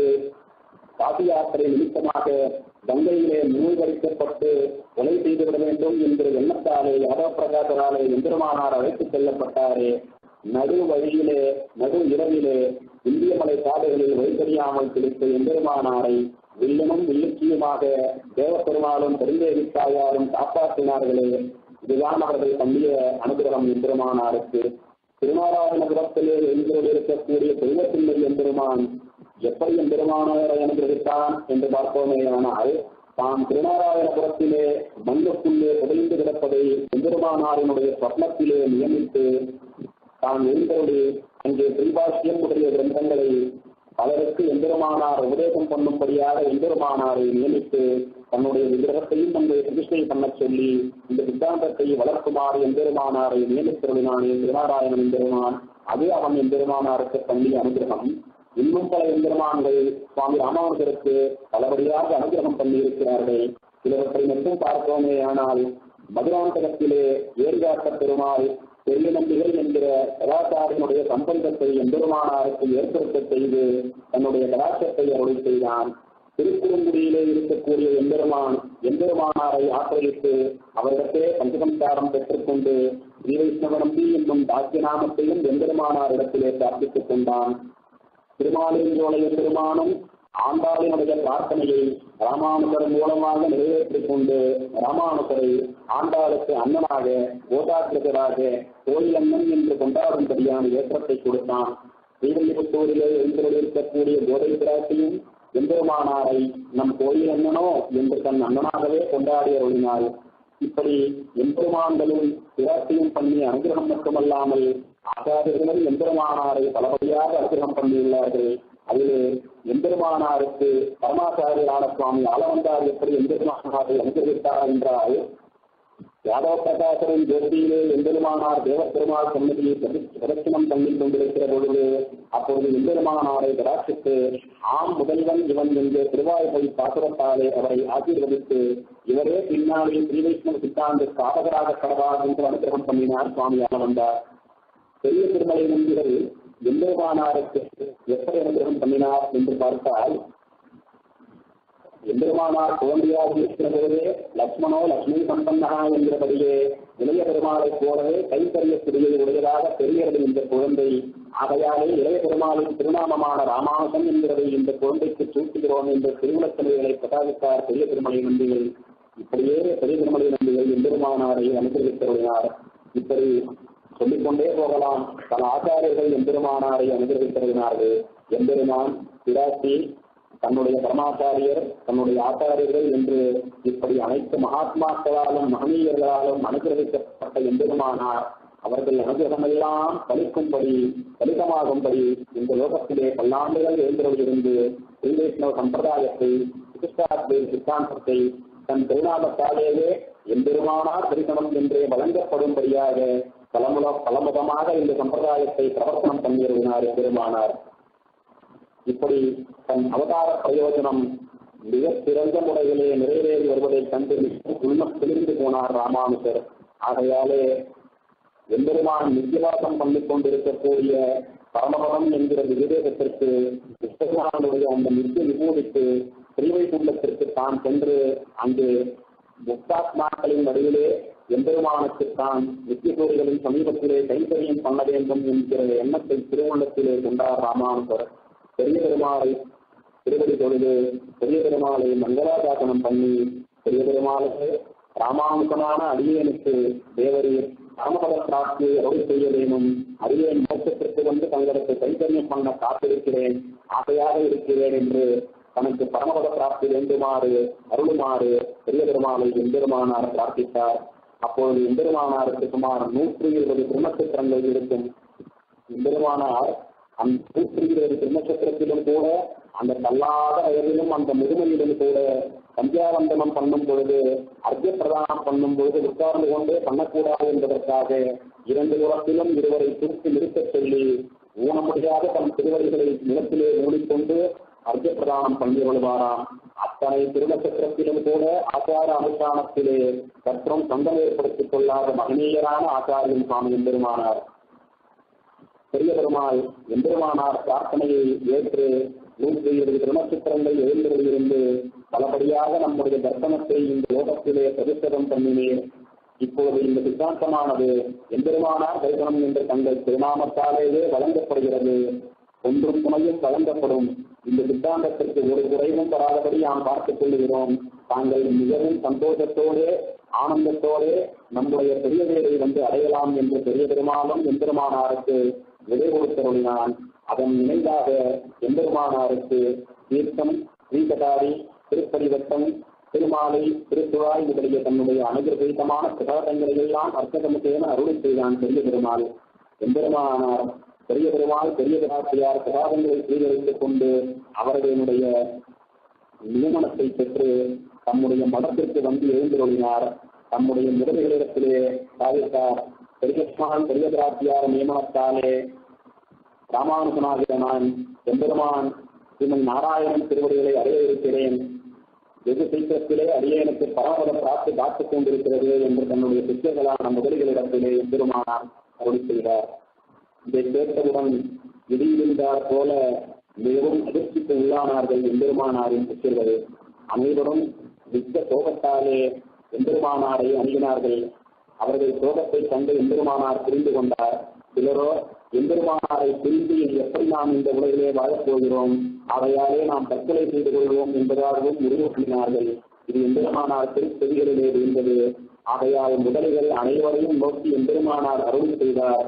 S1: காசி யாத்திரை நிமித்தமாக கங்கையிலே மூழ்கடிக்கப்பட்டு கொலை செய்துவிட வேண்டும் என்கிற எண்ணத்தாலே யாதவ பிரகாசராலே எம்பெருமானார் அழைத்துச் செல்லப்பட்டாரே நடு வழியிலே நடு இரவிலே இந்தியமலை காடுகளில் வழிதறியாமல் பிடித்த எம்பெருமானாரை வில்லனும் வில்லுச்சியுமாக தேவப்பெருமாளும் பெருந்தேவி தாயாரும் காப்பாற்றினார்களே இதுதான் அவர்கள் பண்ணிய அனுகிரகம் எம்பெருமானாருக்கு திருநாராயணபுரத்திலே எழுந்தோடு இருக்கக்கூடிய தெய்வத்தின்மை எம்பெருமான் எப்படி எம்பெருமானாரை அனுகிரகித்தான் என்று பார்ப்போமேயானால் தாம் திருநாராயணபுரத்திலே மண்ணுக்குள்ளே புதைந்து கிடப்பதை எம்பெருமானாரினுடைய சொப்னத்திலே நியமித்து தான் எழுந்தோடு அங்கே திரிபாஷ்யம் முதலிய கிரந்தங்களை பலருக்கு எம்பெருமானார் உபதேசம் பண்ணும்படியாக எம்பெருமானாரை நியமித்து தன்னுடைய விக்கிரகத்தையும் தன்னுடைய பிரதிஷ்டை பண்ண சொல்லி இந்த சித்தாந்தத்தை வளர்க்குமாறு எம்பெருமானாரை நியமித்திருந்தான் திருநாராயணன் எம்பெருமான் அது அவன் எம்பெருமானாருக்கு பண்ணிய அனுகிரகம் இன்னும் பல எம்பெருமான்கள் சுவாமி ராமானுஜருக்கு பலபடியாக அனுகிரகம் பண்ணியிருக்கிறார்கள் சிலவற்றை மட்டும் பார்த்தோமே ஆனால் மதுராந்தகத்திலே ஏற்காட்ட பெருமாள் பெரிய நம்பிகள் என்கிற கலாச்சாரனுடைய சம்பந்தத்தை எம்பெருமானாருக்கு ஏற்படுத்த செய்து தன்னுடைய கலாச்சாரத்தை அருளை செய்தான் திருக்குறுங்குடியிலே இருக்கக்கூடிய எம்பெருமான் எம்பெருமானாரை ஆசிரியத்து அவரிடத்தே பஞ்சகம்சாரம் பெற்றுக்கொண்டு ஸ்ரீ வைஷ்ணவ நம்பி என்னும் தாக்கியநாமத்தையும் எம்பெருமானாரிடத்திலே பிரார்த்தித்துக் கொண்டான் திருமாலின் பெருமானும் ஆண்டாளினுடைய பிரார்த்தனையை ராமானுஜர் மூலமாக நிறைவேற்றிக் கொண்டு ராமானுஜரை ஆண்டாளுக்கு அண்ணனாக ஓதாக்கிரகராக கோயில் அண்ணன் என்று கொண்டாடும்படியான ஏற்றத்தை கொடுத்தான் ஸ்ரீவில்லிபுத்தூரிலே எழுந்திருக்கக்கூடிய போதை பிராட்டியும் எம்பெருமானாரை நம் கோயில் அண்ணனோ என்று தன் அண்ணனாகவே கொண்டாடி அருளினாள் இப்படி எம்பெருமான்களும் பிராட்டியும் பண்ணி அனுகிரகம் மட்டுமல்லாமல் ஆச்சாரியர்களும் எம்பெருமானாரை பலபடியாக அனுகிரகம் பண்ணியுள்ளார்கள் அதிலே எம்பெருமானாருக்கு பரமாச்சாரியரான சுவாமி ஆலவந்தார் எப்படி எம்பெருமானாரை அனுகிரகித்தார் என்றால் யாதவ பிரகாசரின் ஜோதியிலே எம்பெருமானார் தேவப்பெருமாள் சன்னதியை பிரதட்சணம் பண்ணிக் கொண்டிருக்கிற பொழுது அப்பொழுது எம்பெருமானாரை கடாட்சித்து ஆம் முதல்வன் இவன் என்று திருவாய்மொழி பாசுரத்தாலே அவரை ஆசீர்வதித்து இவரே பின்னாளில் ஸ்ரீ வைஷ்ணவ சித்தாந்த ஸ்தாபகராக கடவார் என்று அனுகிரகம் பண்ணினார் சுவாமி ஆலவந்தார் பெரிய திருமலை நம்பிகள் எம்பெருமானாருக்கு எப்படி அனுகிரகம் பண்ணினார் என்று பார்த்தால் எம்பெருமானார் குழந்தையாக இருக்கிற போதே லக்ஷ்மணோ லக்ஷ்மி சம்பந்தனா என்கிறபடியே இளைய பெருமாளைப் போலவே கைத்தறிய சிறியை உடையதாக தெரிகிறது இந்த குழந்தை ஆகையாலே இளைய பெருமாளின் திருநாமமான ராமானுஜன் என்கிறதை இந்த குழந்தைக்கு சூட்டுகிறோம் என்ற திருவிழத்தலைகளை பிரகாசித்தார் பெரிய திருமலை நம்பிகள் இப்படியே பெரிய திருமலை நம்பிகள் எம்பெருமானாரை அனுகிரகித்தருளினார் இப்படி சொல்லிக்கொண்டே போகலாம் பல ஆச்சாரியர்கள் எம்பெருமானாரை அனுகிரகித்தருளினார்கள் எம்பெருமான் பிராட்டி தன்னுடைய பரமாச்சாரியர் தன்னுடைய ஆச்சாரியர்கள் என்று இப்படி அனைத்து மகாத்மாக்களாலும் மகனீயர்களாலும் அனுகிரகிக்கப்பட்ட எம்பெருமானார் அவர்கள் அனுகிரகமெல்லாம் பலிக்கும்படி பலிதமாகும்படி இந்த லோகத்திலே பல்லாண்டுகள் எழுந்திருந்து ஸ்ரீவைஷ்ணவ சம்பிரதாயத்தை சிகிஷ்டாத்வை சித்தாந்தத்தை தன் திருநாமத்தாலேயே எம்பெருமானார் தரிசனம் என்றே வழங்கப்படும்படியாக பலமுல பலமுகமாக இந்த சம்பிரதாயத்தை பிரவர்த்தனம் பண்ணியிருந்தார் எம்பெருமானார் இப்படி தன் அவதார பிரயோஜனம் மிக சிறந்த முறையிலே நிறைவேறி வருவதைக் கண்டு உள்ளம் தெளிந்து போனார் ராமானுஜர் ஆகையாலே எம்பெருமான் நித்தியவாசம் பண்ணிக் கொண்டிருக்கக்கூடிய பரமபதம் என்கிற விவேகத்திற்கு எம்பெருமானுடைய அந்த நித்திய விபூதிக்கு ஸ்ரீவைகுண்டத்திற்கு தான் சென்று அங்கு முக்தாத்மாக்களின் நடுவிலே எம்பெருமானுக்கு தான் நித்தியசூரிகளின் சமீபத்திலே கைத்தறியும் பண்ண வேண்டும் என்கிற எண்ணத்தை திருவுள்ளத்திலே கொண்டார் ராமானுஜர் பெரிய பெருமாளை திருவடி தொழுது பெரிய பெருமாளை மங்களாதாசனம் பண்ணி பெரிய பெருமாளுக்கு ராமானுசமான அடியேனுக்கு தேவரீர் பரமபத பிராப்தியை அருள் செய்ய வேணும் அடியேன் மோட்சத்திற்கு வந்து தங்களுக்கு கைத்தறியம் பண்ண காத்திருக்கிறேன் ஆசையாக இருக்கிறேன் என்று தனக்கு பரமபத பிராப்தி வேண்டுமாறு அருளுமாறு பெரிய பெருமாளை எம்பெருமானார் பிரார்த்தித்தார் அப்பொழுது எம்பெருமானாருக்கு சுமார் நூற்றி இருபது திருநட்சத்திரங்கள் இருக்கும் எம்பெருமானார் அந்த நூற்றி இருபது திருநட்சத்திரத்திலும் கூட அந்த தள்ளாத வயதிலும் அந்த முதுமையிலும் கூட சந்தியாவந்தனம் பண்ணும் பொழுது அர்த்த பிரதானம் பண்ணும் பொழுது உட்கார்ந்து கொண்டே பண்ணக்கூடாது என்பதற்காக இரண்டு புறத்திலும் இருவரை தூக்கி நிறுத்தச் சொல்லி ஊன முடியாத தன் திருவடிகளை நிலத்திலே மூடிக்கொண்டு அர்த்த பிரதானம் பண்ணி வருவாராம் அத்தனை திருநட்சத்திரத்திலும் கூட ஆச்சார அனுஷ்டானத்திலே சற்றும் சொந்தம் ஏற்படுத்திக் கொள்ளாத மகனீயரான ஆச்சாரியம் சுவாமி எம்பெருமானார் பெரிய பெருமாள் எம்பெருமானார் பிரார்த்தனையை ஏற்று நூற்றி இருபது திருநட்சத்திரங்கள் எழுந்திருந்து பலபடியாக நம்முடைய தர்சனத்தை இந்த லோகத்திலே பிரதிஷ்டம் பண்ணினேன் இப்பொழுது இந்த சித்தாந்தமானது எம்பெருமானார் தரிசனம் என்று தங்கள் திருநாமத்தாலேயே வழங்கப்படுகிறது ஒன்றும் துணையும் வழங்கப்படும் இந்த சித்தாந்தத்திற்கு ஒரு குறைவும் வராதபடி நாம் பார்த்துக் கொள்கிறோம் தாங்கள் மிகவும் சந்தோஷத்தோடு ஆனந்தத்தோடு நம்முடைய பெரிய வேலை வந்து அடையலாம் என்று பெரிய பெருமாளும் எம்பெருமானாருக்கு விடை கொடுத்தருளினான் அதன் நினைவாக எம்பெருமானாருக்கு தீர்த்தம் ஸ்ரீகதாரி திருப்பரிவட்டம் திருமாலை திருத்துழாய் முதலிய தன்னுடைய அனுகிரகீதமான பிரகாரங்களை எல்லாம் அர்த்தகமுத்தேன அருளை செய்தான் பெரிய பெருமாள் எம்பெருமானார் பெரிய பெருமாள் பெரிய பிராட்டியார் பிரகாரங்களை சீகரித்துக் கொண்டு அவர்களுடைய நியமனத்தை பெற்று தம்முடைய மதத்திற்கு வந்து எழுந்தருளினார் தம்முடைய முதலிகளிடத்திலே சாதித்தார் பெரியஸ்மான் பெரிய பிராட்டியார் நியமனத்தாலே ராமானுஜனாகிற நான் எம்பெருமான் ஸ்ரீமன் நாராயணன் திருவடிகளை அடைய இருக்கிறேன் வெகு சீக்கிரத்திலே அடியேனுக்கு பரமபத பிராப்தி காத்துக் கொண்டிருக்கிறது என்று தன்னுடைய சித்தியர்களான முதலிகளிடத்திலே எம்பெருமானார் அருளி செய்தார் இதை கேட்டவுடன் இடியிருந்தார் போல மிகவும் அதிர்ச்சிக்கு உள்ளானார்கள் எம்பெருமானாரின் சிஷ்யர்கள் அனைவரும் மிக்க சோகத்தாலே எம்பெருமானாரை அணுகினார்கள் அவர்கள் சோகத்தை கண்டு எம்பெருமானார் புரிந்து கொண்டார் சிலரோ எம்பெருமானாரை பிரிந்து இனி எப்படி நாம் இந்த உலகிலே வாழப் போகிறோம் அவையாலே நாம் தற்கொலை செய்து கொள்வோம் என்பதாகவும் முடிவு பண்ணினார்கள் இது எம்பெருமானார் திருப்பதிகளிலே இருந்தது ஆகையால் முதலைகள் அனைவரையும் நோக்கி எம்பெருமானார் அருள் செய்தார்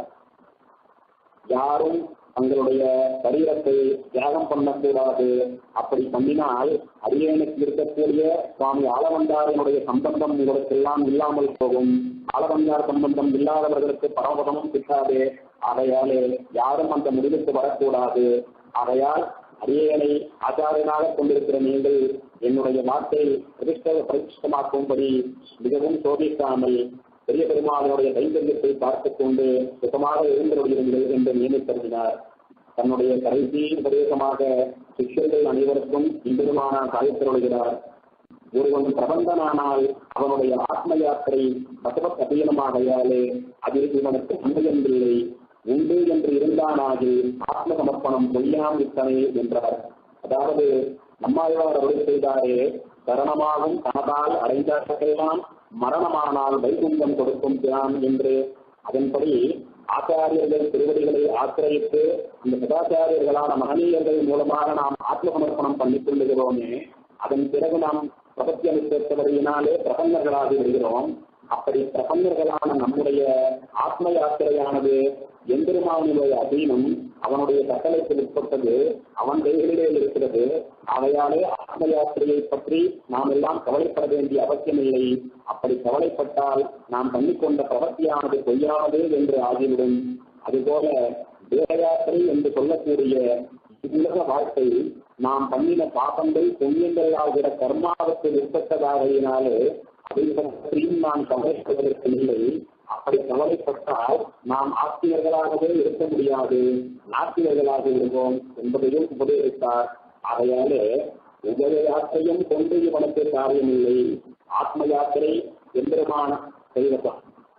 S1: யாரும் தங்களுடைய சரீரத்தை தியாகம் பண்ணக்கூடாது அப்படி பண்ணினால் அடியனுக்கு இருக்கக்கூடிய சுவாமி ஆளவந்தாரினுடைய சம்பந்தம் உங்களுக்கெல்லாம் இல்லாமல் போகும் ஆளவந்தார் சம்பந்தம் இல்லாதவர்களுக்கு பரமபதமும் கிட்டாது ஆகையாலே யாரும் அந்த முடிவுக்கு வரக்கூடாது ஆகையால் அடியனை ஆச்சாரியனாக கொண்டிருக்கிற நீங்கள் என்னுடைய வார்த்தை பிரதிஷ்ட பிரதிஷ்டமாக்கும்படி மிகவும் சோதிக்காமல் பெரிய பெருமாளுடைய கைங்கரியத்தை பார்த்துக் கொண்டு சுகமாக எழுந்தருளிருங்கள் என்று நியமித்திருந்தார் தன்னுடைய கடைசி உபதேசமாக சிஷ்யர்கள் அனைவருக்கும் இம்பெருமான காயத்திருள்கிறார் ஒருவன் பிரபந்தனானால் அவனுடைய ஆத்ம யாத்திரை பகவத் அபீனமாகையாலே அதில் இவனுக்கு உண்மையன்றில்லை உண்டு என்று இருந்தானாகி ஆத்ம சமர்ப்பணம் பொய்யாம் இத்தனை என்றார் அதாவது நம்மாழ்வார் அருள் செய்தாரே சரணமாகும் தனதால் அடைந்தார்களெல்லாம் மரணமானால் வைகுண்டம் கொடுக்கும் தியான் என்று அதன்படி ஆச்சாரியர்கள் திருவடிகளை ஆசிரியத்து இந்த சதாச்சாரியர்களான மகனீயர்கள் மூலமாக நாம் ஆத்ம சமர்ப்பணம் பண்ணிக் கொள்ளுகிறோமே அதன் பிறகு நாம் பிரபத்தியமைத்தவரையினாலே பிரபன்னர்களாகி விடுகிறோம் அப்படி பிரபன்னர்களான நம்முடைய ஆத்ம யாத்திரையானது எம்பெருமானுடைய அதீனம் அவனுடைய கட்டளைக்கு உட்பட்டது அவன் கைகளிலே இருக்கிறது அவையாலே ஆத்ம யாத்திரையை பற்றி நாம் எல்லாம் கவலைப்பட வேண்டிய அவசியமில்லை அப்படி கவலைப்பட்டால் நாம் பண்ணிக்கொண்ட பிரவர்த்தியானது பொய்யானது என்று ஆகிவிடும் அதுபோல தேக யாத்திரை என்று சொல்லக்கூடிய உலக வாழ்க்கை நாம் பண்ணின பாபங்கள் புண்ணியங்கள் ஆகிற கர்மாவுக்கு உட்பட்டதாகையினாலே அதை பற்றியும் நாம் கவலைப்படுவதற்கு இல்லை அப்படி கவலைப்பட்டால் நாம் ஆசிரியர்களாகவே இருக்க முடியாது நாட்டியர்களாக இருப்போம் என்பதையும் உபதேசித்தார் ஆகையாலே உபய யாத்திரையும் கொண்டு இவனுக்கு காரியமில்லை ஆத்ம யாத்திரை எந்திரமான செய்வதம்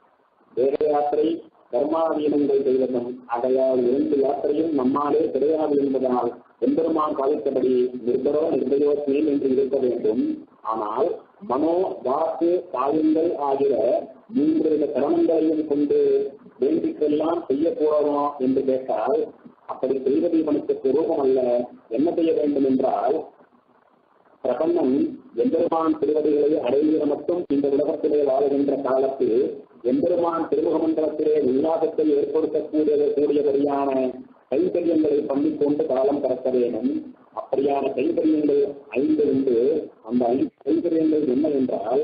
S1: வேத யாத்திரை கர்மாதீனங்கள் செய்வதும் ஆகையால் இரண்டு யாத்திரையும் நம்மாலே கிடையாது என்பதனால் எம்பெருமான் காலத்தபடி நிர்பரோ நிர்பயோஸ்மேன் என்று இருக்க வேண்டும் ஆனால் மனோ வாக்கு காயங்கள் ஆகிற மூன்று வித கரணங்களையும் கொண்டு வேண்டிக்கெல்லாம் செய்யக்கூடாதோ என்று கேட்டால் அப்படி செய்வது இவனுக்கு சுரூபம் அல்ல என்ன செய்ய வேண்டும் என்றால் பிரபந்தம் எம்பெருமான் திருவடிகளை அடைகிற மட்டும் இந்த உலகத்திலே வாழுகின்ற காலத்தில் எம்பெருமான் திருமுகமண்டலத்திலே உல்லாசத்தை ஏற்படுத்தக்கூடிய கூடியபடியான கைங்கரியங்களை பண்ணிக்கொண்டு காலம் கடத்த வேண்டும் அப்படியான கைங்கரியங்கள் ஐந்து உண்டு அந்த ஐந்து கைங்கரியங்கள் என்ன என்றால்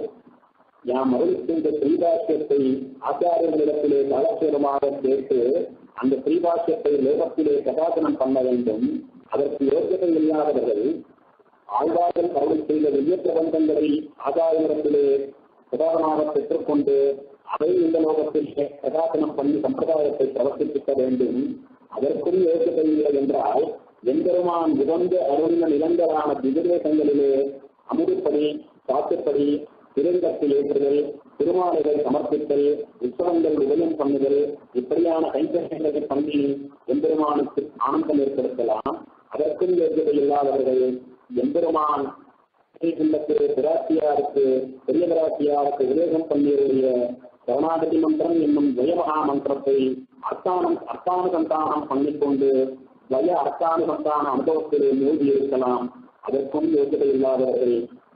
S1: யாம் அருளுக்கு இந்த ஸ்ரீபாஷ்யத்தை ஆச்சாரியர்களிடத்திலே காலட்சேபமாக கேட்டு அந்த ஸ்ரீபாஷ்யத்தை லோகத்திலே பிரகாசனம் பண்ண வேண்டும் அதற்கு யோகியதை இல்லாதவர்கள் ஆழ்வார்கள் அருள் செய்த வெய்ய பிரபந்தங்களை ஆச்சாரியரிடத்திலே பிரதானமாக பெற்றுக்கொண்டு அதை இந்த லோகத்தில் பிரகாசனம் பண்ணி சம்பிரதாயத்தை பிரவர்த்திக்க வேண்டும் அதற்கும் யோசிக்கை இல்லை என்றால் எம்பெருமான் உகந்த அருளின நிலங்களான திவிதேசங்களிலே அமுதுப்படி சாத்துப்படி திருவிழத்தில் ஏற்றுதல் திருமாலைகள் சமர்ப்பித்தல் உற்சவங்கள் உதயம் பண்ணுதல் இப்படியான கைங்கரியங்களை பண்ணி எம்பெருமானுக்கு ஆனந்தம் ஏற்படுத்தலாம் அதற்கும் யோகியதை இல்லாதவர்கள் எம்பெருமான் இல்லத்திலே பிராட்டியாருக்கு பெரிய பிராட்டியாருக்கு விவேகம் பண்ணியுடைய கருணாகதி மந்திரம் என்னும் ஜெயமகா மந்திரத்தை அர்த்தானம் அர்த்தானுசந்தானம் பண்ணிக்கொண்டு வய அர்த்தானுசந்தான அனுபவத்திலே மூழ்கி இருக்கலாம் அதற்கும் யோகியதை இல்லாதவர்கள்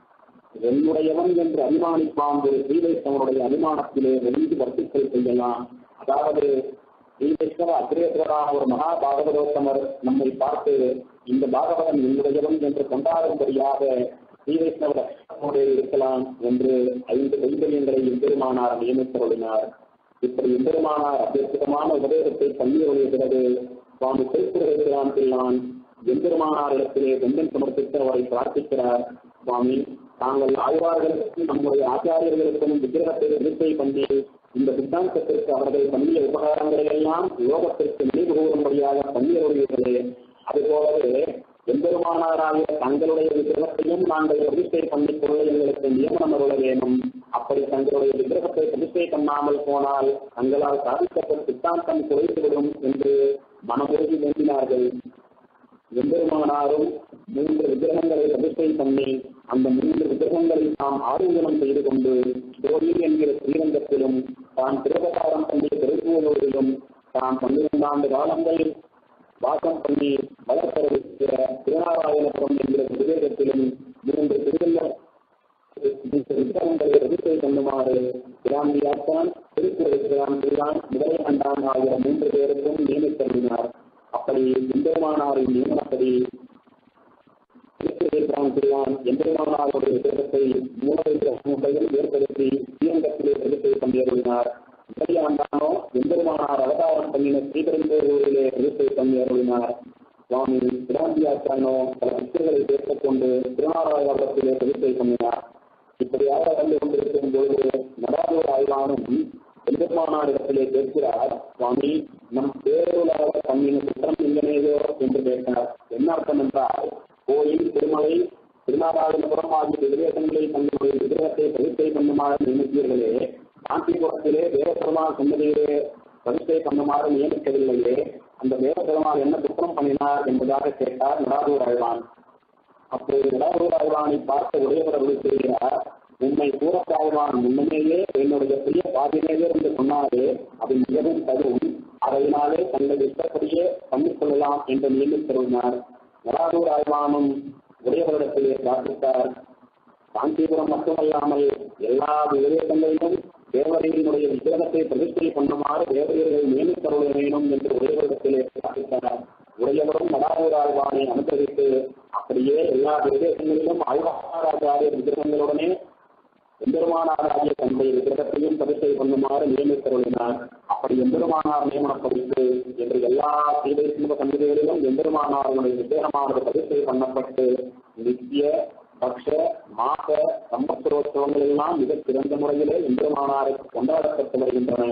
S1: என்னுடையவன் என்று அபிமானிப்பான் ஒரு ஸ்ரீவைஷ்ணவனுடைய அபிமானத்திலே வெளிந்து வர்த்திக்கல் செய்யலாம் அதாவது ஸ்ரீவைஷ்ணவ அக்ரேசரான ஒரு மகா பாகவதோத்தமர் நம்மை பார்த்து இந்த பாகவதன் என்னுடையவன் என்று கொண்டாடும்படியாக ஸ்ரீவைஷ்ணவரோடு இருக்கலாம் என்று ஐந்து கைங்கரியங்களை எம்பெருமானார் நியமித்தருளினார் இப்படி எம்பெருமானார் அத்தியுதமான உபதேசத்தை பண்ணி வருகிறது சுவாமி திருக்குறளான் பிள்ளான் எம்பெருமானாரிடத்திலே வெந்தன் சமர்ப்பித்து அவரை பிரார்த்திக்கிறார் சுவாமி தாங்கள் ஆழ்வார்களுக்கும் நம்முடைய ஆச்சாரியர்களுக்கும் விக்கிரகத்தை விருப்பை பண்ணி இந்த சித்தாந்தத்திற்கு அவர்கள் பண்ணிய உபகாரங்களை எல்லாம் யோகத்திற்கு நினைவு கூறும்படியாக பண்ணியவர்களே அதுபோலவே எம்பெருமானாராகிய தங்களுடைய விக்கிரகத்தையும் நாங்கள் பிரதிஷ்டை பண்ணிக்கொள்ள எங்களுக்கு நியமனம் அருள வேணும் அப்படி தங்களுடைய விக்கிரகத்தை பிரதிஷ்டை பண்ணாமல் போனால் தங்களால் சாதிக்கப்பட்ட சித்தாந்தம் குறைந்துவிடும் என்று மனமுருகி வேண்டினார்கள் எம்பெருமானாரும் மூன்று விக்கிரகங்களை பிரதிஷ்டை பண்ணி அந்த மூன்று விக்கிரகங்களை தாம் ஆரோக்கியம் செய்து கொண்டு கோவில் என்கிற ஸ்ரீரங்கத்திலும் தான் திருவகாரம் பண்ணி திருப்பூரிலும் தான் பன்னிரண்டாண்டு காலங்கள் வாசம் பண்ணி வளர்ப்பதற்கிற திருநாராயணபுரம் என்கிற பிரதேசத்திலும் மூன்று திருவள்ள விக்கிரகங்களை பிரதிஷ்டை பண்ணுமாறு பிராந்தியாத்தான் திருக்குறள் பிராந்தியான் முதலாண்டான் ஆகிய மூன்று பேருக்கும் நியமித்தருளினார் அப்படி எம்பெருமானாரின் நியமனப்படி திருப்பிரான் எம்பெருமானாருடைய விக்கிரகத்தை மூலவிக்கிரகத்தையும் ஏற்படுத்தி ஸ்ரீரங்கத்திலே பிரதிஷ்டை பண்ணியருளினார் முதலியாண்டானோ எம்பெருமானார் அவதாரம் பண்ணின ஸ்ரீபெரும்பூரிலே பிரதிஷ்டை பண்ணியருளினார் சுவாமி பிராந்தியாச்சானோ பல சித்தர்களை சேர்த்துக்கொண்டு திருநாராயணத்திலே பிரதிஷ்டை பண்ணினார் இப்படியாக வந்து கொண்டிருக்கும் பொழுது நடாதூர் ஆய்வானும் எம்பெருமானாரிடத்திலே கேட்கிறார் சுவாமி நம் பேருலக தம்மின் குற்றம் எங்கனேதோ என்று கேட்டார் என்ன அர்த்தம் என்றால் கோயில் திருமலை திருநாராயணபுரம் ஆகிய பிரதேசங்களை தங்களுடைய விக்கிரகத்தை பிரதிஷ்டை பண்ணுமாறு நியமித்தீர்களே காந்திபுரத்திலே தேவபெருமாள் சந்ததியிலே பிரதிஷ்டை பண்ணுமாறு நியமிக்கவில்லையே அந்த தேவபெருமாள் என்ன குற்றம் பண்ணினார் என்பதாக கேட்டார் நடாதூர் ஆழ்வான் அப்போது நடாதூர் ஆழ்வானை பார்த்த உடையவர் அருள் செய்கிறார் உண்மை கூறத்தாழ்வான் முன்னமேயே என்னுடைய பிரிய பாதினேயே என்று சொன்னாரே அது மிகவும் தரும் அதையினாலே தங்கள் இஷ்டப்படியே பண்ணிக் கொள்ளலாம் என்று நியமித்திருந்தார் நடாதூர் ஆழ்வானும் உடையவரிடத்திலே பிரார்த்தித்தார் காஞ்சிபுரம் மட்டுமல்லாமல் எல்லா விவேகங்களிலும் தேவதையினுடைய விக்கிரகத்தை பிரதிஷ்டை பண்ணுமாறு தேவதையர்கள் நியமித்தருள வேண்டும் என்று உடையவரிடத்திலே பிரார்த்தித்தார் உடையவரும் நடாதூர் ஆழ்வானை அனுசரித்து அப்படியே எல்லா விதேசங்களிலும் ஆழ்வாராச்சாரிய விக்கிரகங்களுடனே எம்பெருமானாராகிய தன்னுடைய விக்கிரகத்தையும் பிரதிஷ்டை பண்ணுமாறு நியமித்தருளினார் அப்படி எம்பெருமானார் நியமனப்படித்து என்று எல்லா சீதைசிங்க சந்ததிகளிலும் எம்பெருமானாருடைய விக்கிரகமானது பிரதிஷ்டை பண்ணப்பட்டு நித்திய பக்ஷ மாச சம்பத்ரோத்சவங்கள் எல்லாம் மிகச் சிறந்த முறையிலே எம்பெருமானாரை கொண்டாடப்பட்டு வருகின்றன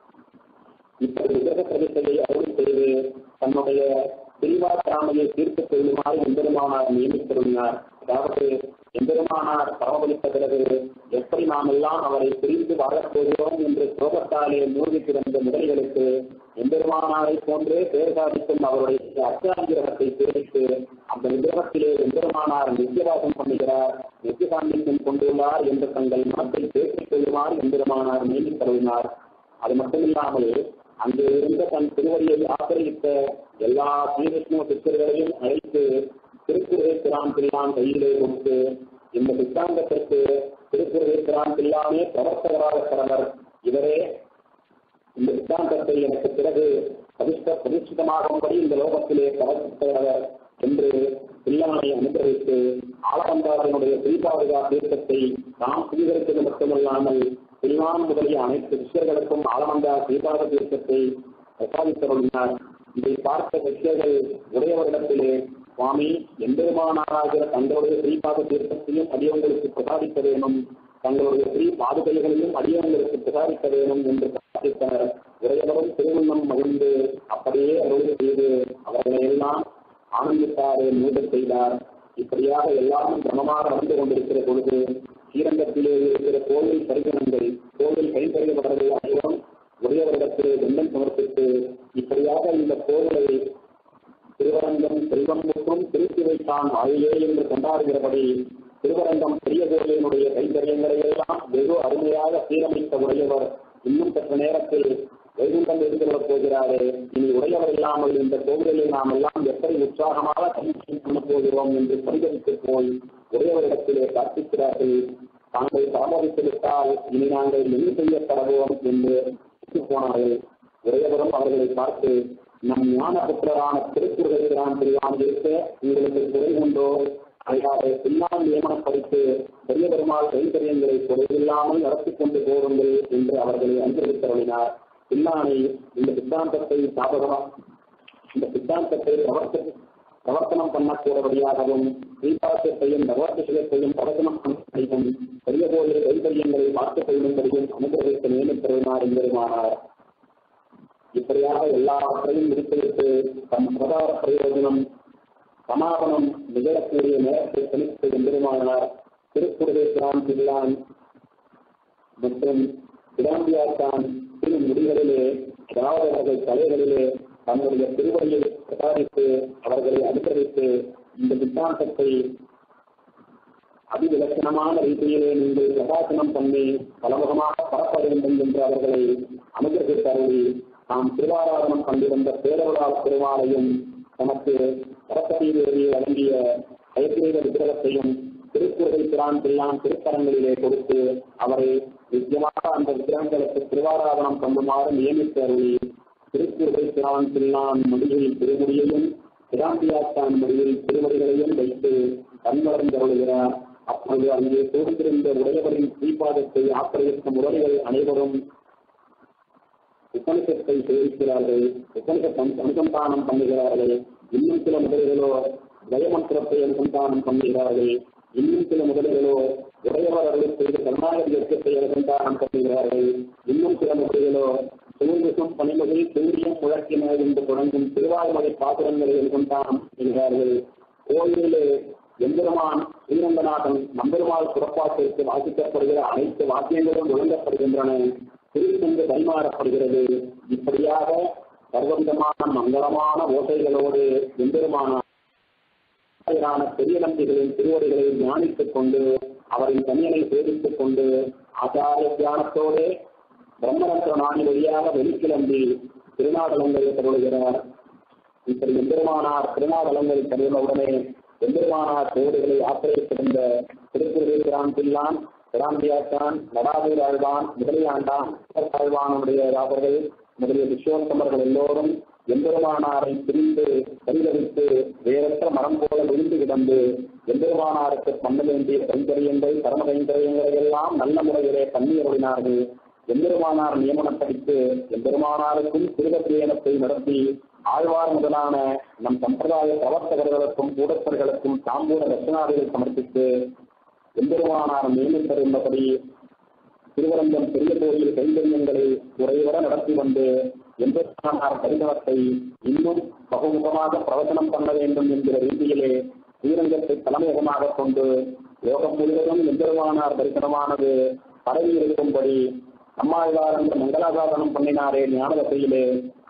S1: இப்படி விக்கிரக பிரதிஷ்டையை அருள் செய்து தன்னுடைய பிரிவாற்றாமையை தீர்த்துக் கொள்ளுமாறு எம்பெருமானார் நியமித்திருந்தார் அதாவது எம்பெருமானார் பரவலித்த பிறகு எப்படி நாம் எல்லாம் அவரை பிரிந்து வாழப் போகிறோம் என்று சோகத்தாலே மூழ்கி கிடந்த முறைகளுக்கு எம்பெருமானாரை போன்றே பேர் சாதிக்கும் அவருடைய அர்த்தாங்கிரகத்தை தெரிவித்து அந்த விக்கிரகத்திலே எம்பெருமானார் நித்தியவாசம் பண்ணுகிறார் நித்தியசாந்தியம் கொண்டுள்ளார் என்று தங்கள் மனத்தை பேசிக் கொள்ளுமாறு எம்பெருமானார் நியமித்தருளினார் அது மட்டுமில்லாமல் அங்கு இருந்த தன் திருவடியை ஆசிரியத்த எல்லா ஸ்ரீவிஷ்ணு சித்தர்களையும் அழைத்து திருக்குறளை பிரான் பிள்ளான் கையிலே கொடுத்து இந்த சித்தாந்தத்திற்கு திருக்குறளை பிரான் பிள்ளானே பிரவர்த்தகராக கடவர் இவரே இந்த சித்தாந்தத்தை எனக்கு பிறகு பிரதிஷ்ட பிரதிஷ்டிதமாகும்படி இந்த லோகத்திலே பிரவர்த்தகர் என்று பிள்ளானை அனுகிரகித்து ஆலகந்தாரனுடைய ஸ்ரீபாதுகா தீர்த்தத்தை தாம் சுவீகரித்தது மட்டுமல்லாமல் பிள்ளான் முதலிய அனைத்து சிஷ்யர்களுக்கும் ஆலமந்தா ஸ்ரீபாத தீர்த்தத்தை பிரசாதித்தருளினார் இதை பார்த்த சிஷ்யர்கள் உடையவரிடத்திலே சுவாமி எம்பெருமானாராகிற தங்களுடைய ஸ்ரீபாத தீர்த்தத்தையும் அடியவங்களுக்கு பிரசாதிக்க வேணும் தங்களுடைய ஸ்ரீ பாதுகைகளையும் அடியவங்களுக்கு பிரசாதிக்க வேணும் என்று பிரார்த்தித்தனர் உடையவரும் திருமணம் மகிழ்ந்து அப்படியே அருள் செய்து அவர்களை எல்லாம் ஆனந்தித்தாரே மூட செய்தார் இப்படியாக எல்லாரும் கனமாக நடந்து கொண்டிருக்கிற பொழுது ஸ்ரீரங்கத்திலே இருக்கிற கோவில் பரிசனங்கள் கோவில் கைப்பறியப்படுறது அனைவரும் உடையவரிடத்திலே வெள்ளம் சமர்ப்பித்து இப்படியாக இந்த கோவிலை திருவரங்கம் செல்வம் மற்றும் திருச்சி வைத்தான் வாயிலே என்று கொண்டாடுகிறபடி திருவரங்கம் பெரிய கோவிலினுடைய கைங்கரியங்களை எல்லாம் வெகு அருமையாக சீரமைத்த உடையவர் இன்னும் சற்று நேரத்தில் வைகுண்டம் இருக்கிறவர் போகிறாரே இனி உடையவர் இல்லாமல் இந்த கோவிலில் நாம் எல்லாம் எப்படி உற்சாகமாக கல்வி பண்ண போகிறோம் என்று பரிகரித்து போய் உடையவரிடத்திலே பிரார்த்திக்கிறார்கள் தாங்கள் பராமரித்துவிட்டால் இனி நாங்கள் என்ன செய்யப்படவோம் என்று போனார்கள் உடையவரும் அவர்களை பார்த்து நம் ஞான புத்திரரான திருக்குறளான் பிரிவான் இருக்க உங்களுக்கு குறை உண்டோ அதையாவது பின்னால் நியமனம் படித்து பெரிய பெருமாள் கைங்கரியங்களை குறைவில்லாமல் நடத்தி கொண்டு போகுங்கள் என்று அவர்களை அனுசரித்தருளினார் பின்னானை இந்த சித்தாந்தத்தை சாதகமா இந்த சித்தாந்தத்தை பிரவர்த்த பிரவர்த்தனம் பண்ணக்கூடபடியாகவும் ஸ்ரீபாசத்தையும் பகவத்ஷயத்தையும் பிரவர்த்தனம் பண்ணவும் பெரிய கோயில் கைங்கரியங்களை பார்த்துக் கொள்ளும்படியும் அனுகிரகித்து நியமித்தருளினார் என்பதுமானார் இப்படியாக எல்லாவற்றையும் முடித்துவிட்டு தம் பிரதார பிரயோஜனம் சமாபனம் நிகழக்கூடிய நேரத்தை கணித்து எம்பெருமானார் திருக்குறளேஸ்வரான் பிள்ளான் மற்றும் பிராந்தியாத்தான் திரு முடிகளிலே அதாவது அவர்கள் தலைகளிலே தன்னுடைய திருவடியை பிரசாரித்து அவர்களை அனுசரித்து இந்த சித்தாந்தத்தை அதிவிலட்சணமான ரீதியிலே நீங்கள் பிரகாசனம் பண்ணி பலமுகமாக பரப்ப வேண்டும் என்று அவர்களை அனுகிரகித்தருளி நாம் திருவாராதனம் கண்டிருந்த பேரவரால் திருவாலையும் நமக்கு சரஸ்வதி தேவி வழங்கிய பயத்திரீக விக்கிரகத்தையும் திருக்குறளை பிரான் பிள்ளான் திருக்கரங்களிலே கொடுத்து அவரை நிச்சயமாக அந்த விக்கிரகங்களுக்கு திருவாராதனம் பண்ணுமாறு நியமித்து அருளி திருக்குறளை பிரான் பிள்ளான் முடிவில் திருமுடியையும் பிராந்தியாத்தான் முடிவில் திருவடிகளையும் வைத்து கண்மறந்தருளுகிறார் அப்பொழுது அங்கே தோன்றிருந்த உடையவரின் ஸ்ரீபாதத்தை ஆக்கிரமிக்கும் முறைகள் அனைவரும் உபனிஷத்தை சேவிக்கிறார்கள் உபனிஷத் அனுசந்தானம் பண்ணுகிறார்கள் இன்னும் சில முதலிகளோ ஜெயமந்திரத்தை அனுசந்தானம் பண்ணுகிறார்கள் இன்னும் சில முதலிகளோ உடையவர் அருள் செய்து கர்நாடக இயக்கத்தை அனுசந்தானம் பண்ணுகிறார்கள் இன்னும் சில முதலிகளோ சூரியசும் பனிமகில் சூரியம் முழக்கின என்று தொடங்கும் திருவாரூரை பாத்திரங்களை அனுசந்தானம் பண்ணுகிறார்கள் கோயிலிலே எம்பெருமான் ஸ்ரீரங்கநாதன் நம்பெருமாள் புறப்பாட்டிற்கு வாசிக்கப்படுகிற அனைத்து வாக்கியங்களும் ஒழுங்கப்படுகின்றன திருச்சென்று கைமாறப்படுகிறது இப்படியாக சர்வவிதமான மங்களமான ஓசைகளோடு எம்பெருமான பெரிய நம்பிகளின் திருவடிகளை தியானித்துக் கொண்டு அவரின் தனியனை சேவித்துக் கொண்டு ஆச்சாரிய தியானத்தோடு பிரம்மரத்ன நாணி வழியாக வெளிக்கிளம்பி திருநாடகங்களை தருளுகிறார் இப்படி எம்பெருமானார் திருநாடகங்களை தருவவுடனே எம்பெருமானார் தேவதைகளை ஆசிரியத்திருந்த திருக்குறள் பிரான் பிள்ளான் பிராந்தியாத்தான் நடாதூர் ஆழ்வான் முதலியாண்டான் ஆழ்வானுடைய ராபர்கள் முதலிய விஸ்வோத்தமர்கள் எல்லோரும் எம்பெருமானாரை பிரிந்து பரிதவித்து வேறற்ற மரம் போல விழுந்து கிடந்து எம்பெருமானாருக்கு பண்ண வேண்டிய கைங்கரியங்கள் கர்ம கைங்கரியங்களை எல்லாம் நல்ல முறையிலே பண்ணியருளினார்கள் எம்பெருமானார் நியமனப்படுத்தி எம்பெருமானாருக்கும் திருவத்தியனத்தை நடத்தி ஆழ்வார் முதலான நம் சம்பிரதாய பிரவர்த்தகர்களுக்கும் கூடத்தர்களுக்கும் தாம்பூல ரச்சனாதிகள் சமர்ப்பித்து எம்பெருமானார் நியமித்திருந்தபடி திருவரங்கம் பெரிய கோயில் கைங்கரியங்களை குறைவர நடத்தி வந்து எம்பெருமானார் பரிசனத்தை இன்னும் பகுமுகமாக பிரவச்சனம் பண்ண வேண்டும் என்கிற ரீதியிலே ஸ்ரீரங்கத்தை தலைமையகமாக கொண்டு யோகம் முழுவதும் எம்பெருமானார் தரிசனமானது பரவி இருக்கும்படி அம்மாழ்வார் என்ற மங்களாசாசனம் பண்ணினாரே ஞானவசையிலே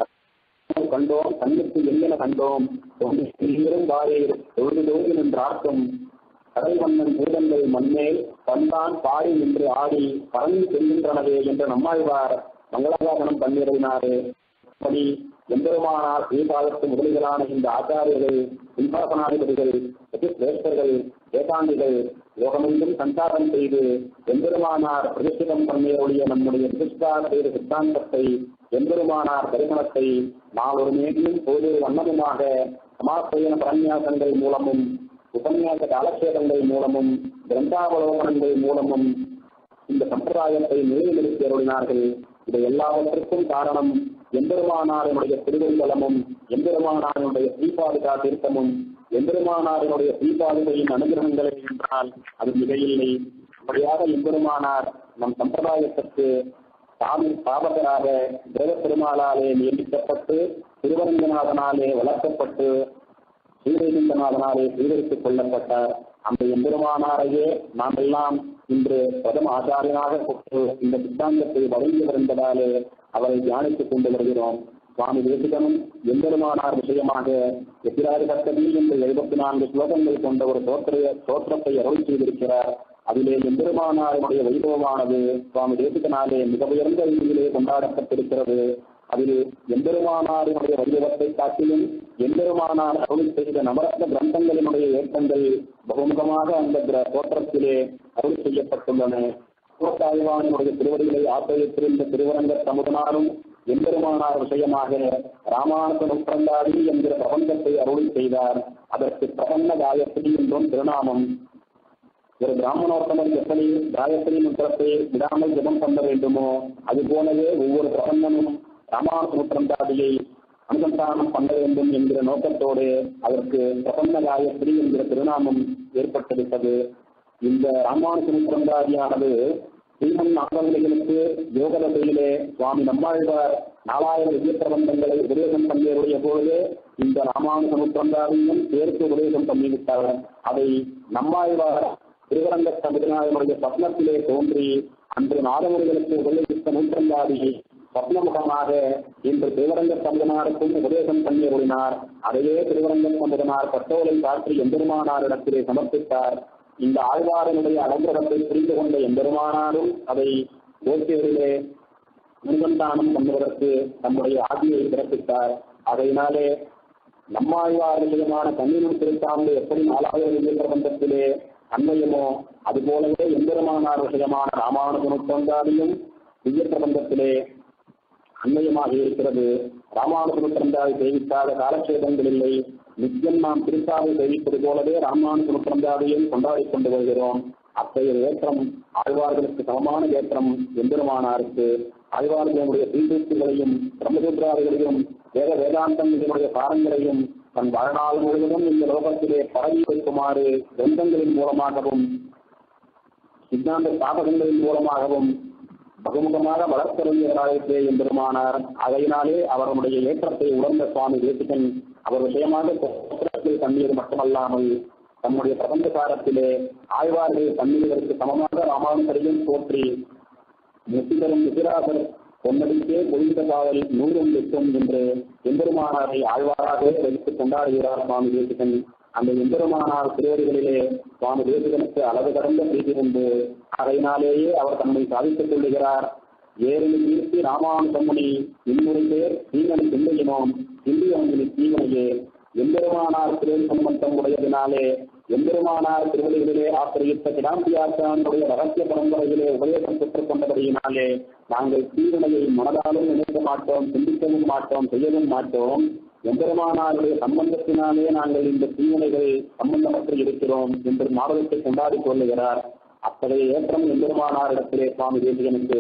S1: கண்டோம் கண்ணுக்கு எங்கென கண்டோம் இரும் வாரீர் தொழுது தொழுது நின்றார்க்கும் கடல் மன்னன் பூதங்கள் மண்மேல் பந்தான் பாடி நின்று ஆடி பறந்து செல்கின்றனவே என்று நம்மாழ்வார் மங்களாசாசனம் பண்ணியிருந்தாரு அப்படி எம்பெருமானார் ஸ்ரீபாதத்து முதலிகளான இந்த ஆச்சாரியர்கள் சிம்பாசனாதிபதிகள் சிரேஷ்டர்கள் ஏகாந்திகள் யோகமெங்கும் சஞ்சாரம் செய்து எம்பெருமானார் பிரதிஷ்டிதம் பண்ணியருடைய நம்முடைய பிரதிஷ்டாத சித்தாந்தத்தை எம்பெருமானார் தரிசனத்தை நாளொரு மேலும் பொது வண்ணமுமாக சமாசயன பரநியாசங்கள் மூலமும் உபன்யாச காலக்ஷேபங்கள் மூலமும் கிரந்தாவலோகனங்கள் மூலமும் இந்த சம்பிரதாயத்தை நிலைநிறுத்தி அருளினார்கள் இதை எல்லாவற்றுக்கும் காரணம் எம்பெருமானாரினுடைய திருவெண்பலமும் எம்பெருமானாரினுடைய ஸ்ரீபாதுகா தீர்த்தமும் எம்பெருமானாரினுடைய ஸ்ரீபாதுகையின் அனுகிரகங்களை என்றால் அது மிகையில்லை அப்படியாக எம்பெருமானார் நம் சம்பிரதாயத்திற்கு சாமி ஸ்தாபகராக தேவ பெருமாளாலே நியமிக்கப்பட்டு திருவரங்கநாதனாலே வளர்க்கப்பட்டு ஸ்ரீவைகுண்டநாதனாலே சீகரித்துக் கொள்ளப்பட்டார் அந்த எம்பெருமானாரையே நாம் எல்லாம் இன்று பிரதம ஆச்சாரியனாக கொண்டு இந்த சித்தாந்தத்தை வழங்கி வருந்ததாலே அவரை தியானித்துக் கொண்டு வருகிறோம் சுவாமி தேசிகனும் எம்பெருமானார் விஷயமாக எத்திராறு கட்டதி என்று எழுபத்தி நான்கு ஸ்லோகங்கள் கொண்ட ஒரு தோற்ற தோற்றத்தை அருள் செய்திருக்கிறார் அதிலே எம்பெருமானாருடைய வைபவமானது சுவாமி தேசிகனாலே மிக உயர்ந்த ரீதியிலே கொண்டாடப்பட்டிருக்கிறது அதில் எம்பெருமானாரினுடைய வைபவத்தை காட்டிலும் எம்பெருமானார் அருள் செய்த நவரத்ன கிரந்தங்களினுடைய ஏற்றங்கள் பகுமுகமாக அந்த கிர- தோற்றத்திலே அருள் செய்யப்பட்டுள்ளன தாய்வானுடைய திருவடிகளை ஆசிரியத்திருந்த திருவரங்க சமுதனாரும் எம்பெருமானார் விஷயமாக ராமானுஜ நுட்பந்தாதி என்கிற பிரபந்தத்தை அருள் செய்தார் அதற்கு பிரபன்ன காயத்ரி என்றும் திருநாமம் ஒரு பிராமணோத்தமர் எப்படி காயத்ரி மந்திரத்தை விடாமல் ஜபம் பண்ண வேண்டுமோ அது போலவே ஒவ்வொரு பிரபந்தமும் ராமானுஜ நூற்றந்தாதியை அனுசந்தானம் பண்ண வேண்டும் என்கிற நோக்கத்தோடு அதற்கு பிரபன்ன காயத்ரி என்கிற திருநாமம் ஏற்பட்டிருப்பது இந்த ராமானுஜ நூற்றந்தாதியானது ஸ்ரீமன் நாகவலிகளுக்கு யோகதசையிலே சுவாமி நம்மாழ்வார் நாலாயிரம் விஜய பிரபந்தங்களை உபதேசம் பண்ணியருடைய பொழுது இந்த ராமானுஜ நூற்றந்தாதியும் சேர்த்து உபதேசம் பண்ணிவிட்டார் அதை நம்மாழ்வார் திருவரங்க சமுதாயனுடைய பத்மத்திலே தோன்றி அன்று நாதமுறைகளுக்கு உபயோகித்த நூற்றந்தாதியை சொப்னமுகமாக இன்று திருவரங்க சம்பதனாருக்கும் உபதேசம் பண்ணியருளினார் அதையே திருவரங்க சம்பதனார் பட்டோலை காற்றி எம்பெருமானாரிடத்திலே சமர்ப்பித்தார் இந்த ஆழ்வாரனுடைய அலங்கிரகத்தை புரிந்து கொண்ட எம்பெருமானாரும் அதை கோஷ்டிகளிலே முருகந்தானம் பண்ணுவதற்கு தம்முடைய ஆதியை பிறப்பித்தார் அதையினாலே நம்மாழ்வாரியமான கண்ணீரும் திருத்தாமல் எப்படி நாலாயிரம் பிரபந்தத்திலே அன்மையமோ அதுபோலவே எம்பெருமானார் விஷயமான ராமானுஜனுத்தந்தாதியும் திவ்ய பிரபந்தத்திலே அன்மயமாக இருக்கிறது ராமானுஜனுத்திரந்தாவை சேவிக்காத காலக்ஷேபங்கள் இல்லை நித்தியம் நாம் திருத்தாவை சேவிப்பது போலவே ராமானுஜனுத்திரந்தாவையும் கொண்டாடிக் கொண்டு வருகிறோம் அத்தகைய ஏற்றம் ஆழ்வார்களுக்கு சமமான ஏற்றம் எம்பெருமானாருக்கு ஆழ்வார்களுடைய தீர்த்தங்களையும் பிரம்மசூத்ராதிகளையும் வேத வேதாந்தம் இதனுடைய சாரங்களையும் தன் வாழ்நாள் முழுவதும் இந்த லோகத்திலே பரவி வைக்குமாறு கிரந்தங்களின் மூலமாகவும் சித்தாந்த ஸ்தாபகங்களின் மூலமாகவும் பகுமுகமாக வளர்த்தருளியவராயிற்றே எம்பெருமானார் அதையினாலே அவருடைய ஏற்றத்தை உணர்ந்த சுவாமி தேசிகன் அவர் விஷயமாக கோத்திரத்தில் தண்ணீர் மட்டுமல்லாமல் தம்முடைய பிரபஞ்சகாரத்திலே ஆழ்வார்கள் தண்ணீருக்கு சமமாக ராமானுசரையும் போற்றி முத்திதரும் விசிராசர் பொன்னடிக்கே பொழிந்த காவல் நூறும் எட்டும் என்று எம்பெருமானாரை ஆழ்வாராகவே வைத்து கொண்டாடுகிறார் சுவாமி தேசிகன் அந்த எம்பெருமானார் திருவடிகளிலே சுவாமி தேசிகனுக்கு அளவு கடந்த பிரீதி உண்டு அதையினாலேயே அவர் தம்மை சாதித்துக் கொள்ளுகிறார் ஏறினி கீர்த்தி ராமானுசமுனி இன்முறை பேர் தீங்கனை சிந்தையினோம் சிந்தியவங்கினி தீவனையே எம்பெருமானார் திருவடி சம்பந்தம் உடையதினாலே எம்பெருமானார் திருவடிகளிலே ஆசிரியத்த கிடாம்பியாச்சானுடைய ரகசிய பரம்பரையிலே உபதேசம் பெற்றுக் கொண்டபடியினாலே நாங்கள் தீவினையை மனதாலும் நினைக்க மாட்டோம் சிந்திக்கவும் மாட்டோம் செய்யவும் மாட்டோம் எம்பெருமானாருடைய சம்பந்தத்தினாலே நாங்கள் இந்த தீவினைகள் சம்பந்தமற்று இருக்கிறோம் என்று மாதவத்தை கொண்டாடி கொள்ளுகிறார் அத்தகைய ஏற்றம் எம்பெருமானாரிடத்திலே சுவாமி தேசிகனுக்கு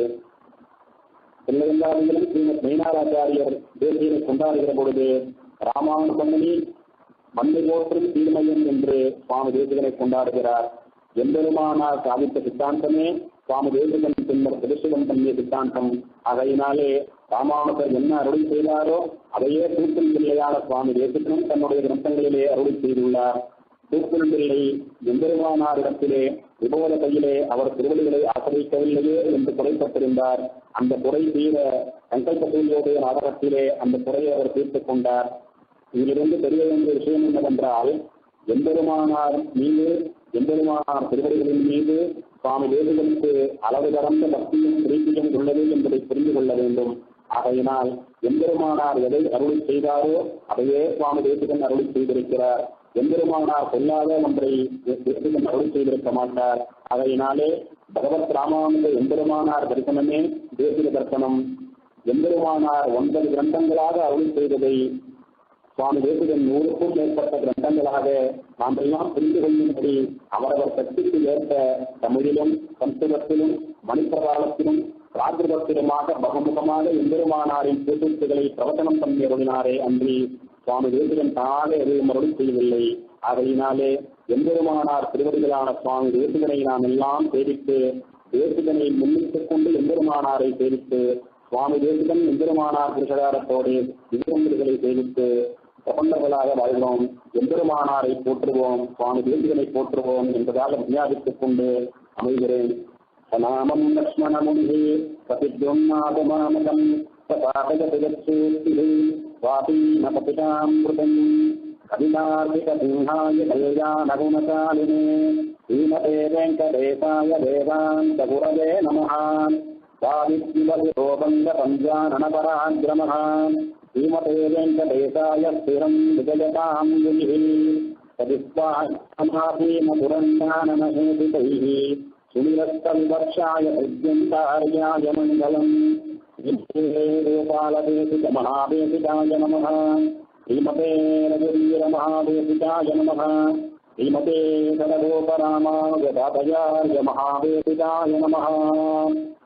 S1: பிள்ளைகளாரிகளும் ஸ்ரீமத் மெய்னாராச்சாரியர் தேசியனை கொண்டாடுகிற பொழுது ராமானுபந்தனி மண்ணை போற்றும் தீர்மையம் என்று சுவாமி தேசிகனை கொண்டாடுகிறார் எம்பெருமானார் சாதித்த சித்தாந்தமே சுவாமி தேசிகன் பின்னர் திருஷிவன் பண்ணிய சித்தாந்தம் அதையினாலே ராமானுஜர் என்ன அருளி செய்தாரோ அதையே தூக்கும் பிள்ளையான சுவாமி தேசிகனும் தன்னுடைய கிரந்தங்களிலே அருளி செய்துள்ளார் தூக்கும் பிள்ளை எம்பெருமானாரிடத்திலே விபோத கையிலே அவர் திருவடிகளை ஆசிரியக்கவில்லையே என்று குறைப்பட்டிருந்தார் அந்த குறை தீர சங்கல்பத்தினுடைய நாடகத்திலே அந்த குறையை அவர் தீர்த்துக் கொண்டார் இதிலிருந்து தெரிய வேண்டிய விஷயம் என்னவென்றால் எம்பெருமானார் மீது எம்பெருமானார் திருவடிகளின் மீது சுவாமி தேசிகளுக்கு அளவு கடந்த பக்தியும் பிரீத்தியும் உள்ளது என்பதை புரிந்து கொள்ள வேண்டும் ஆகையினால் எம்பெருமானார் எதை அருளி செய்தாரோ அதையே சுவாமி தேசிகன் அருளி செய்திருக்கிறார் எம்பெருமானார் சொல்லாத ஒன்றை தேசிகன் அருளி செய்திருக்க மாட்டார் ஆகையினாலே பகவத் ராமானந்த எம்பெருமானார் தரிசனமே தேசிக தர்சனம் எம்பெருமானார் ஒன்பது கிரந்தங்களாக அருளி செய்ததை சுவாமி தேசிகன் நூறுக்கும் மேற்பட்ட கிரந்தங்களாக நாம் எல்லாம் புரிந்து கொள்ளும்படி அவரவர் சக்திக்கு ஏற்ப தமிழிலும் சம்ஸ்கிருதத்திலும் மணிப்பிரகாலத்திலும் பிராகிருதத்திலுமாக பகுமுகமாக எம்பெருமானாரின் திருத்துக்களை பிரவச்சனம் பண்ணி அருளினாரே அன்றி சுவாமி தேசிகன் தானே எதையும் மறுபடி செய்யவில்லை ஆகையினாலே எம்பெருமானார் திருவடிகளான சுவாமி தேசிகனை நாம் எல்லாம் சேவித்து தேசிகனை முன்னிட்டுக் கொண்டு எம்பெருமானாரை சேவித்து சுவாமி தேசிகன் எம்பெருமானார் புருஷகாரத்தோடு விதிரங்களை சேவித்து பிரபந்தங்களாக வாழ்வோம் எம்பெருமானாரை போற்றுவோம் சுவாமி தேசிகனை போற்றுவோம் என்பதாக விஞ்ஞாபித்துக் கொண்டு அமைகிறேன் சநாமம் லக்ஷ்மணமுனிः சதித்யோன்னாதமாமகம் சதாகஜகத்சூர்த்திः வாபீனபதிதாமிருதம் கவிதார்த்திகசிம்ஹாய கல்யாணகுணசாலினே ஸ்ரீமதே வெங்கடேசாய வேதாந்தகுரவே நமः स्वादित्युबलिरोबन्धपञ्चाननपराग्रमः श्रीमते वेङ्कटेशाय स्थिरं विजयतां युनिः सदिस्वाहाभीमपुरन्दानमहेतितैः सुनिरस्तविवर्षाय विद्यन्तार्याय मङ्गलम् गोपालदेशिकमहादेशिकाय नमः श्रीमते रघुवीरमहादेशिकाय नमः श्रीमते सदगोपरामाय महादेशिकाय नमः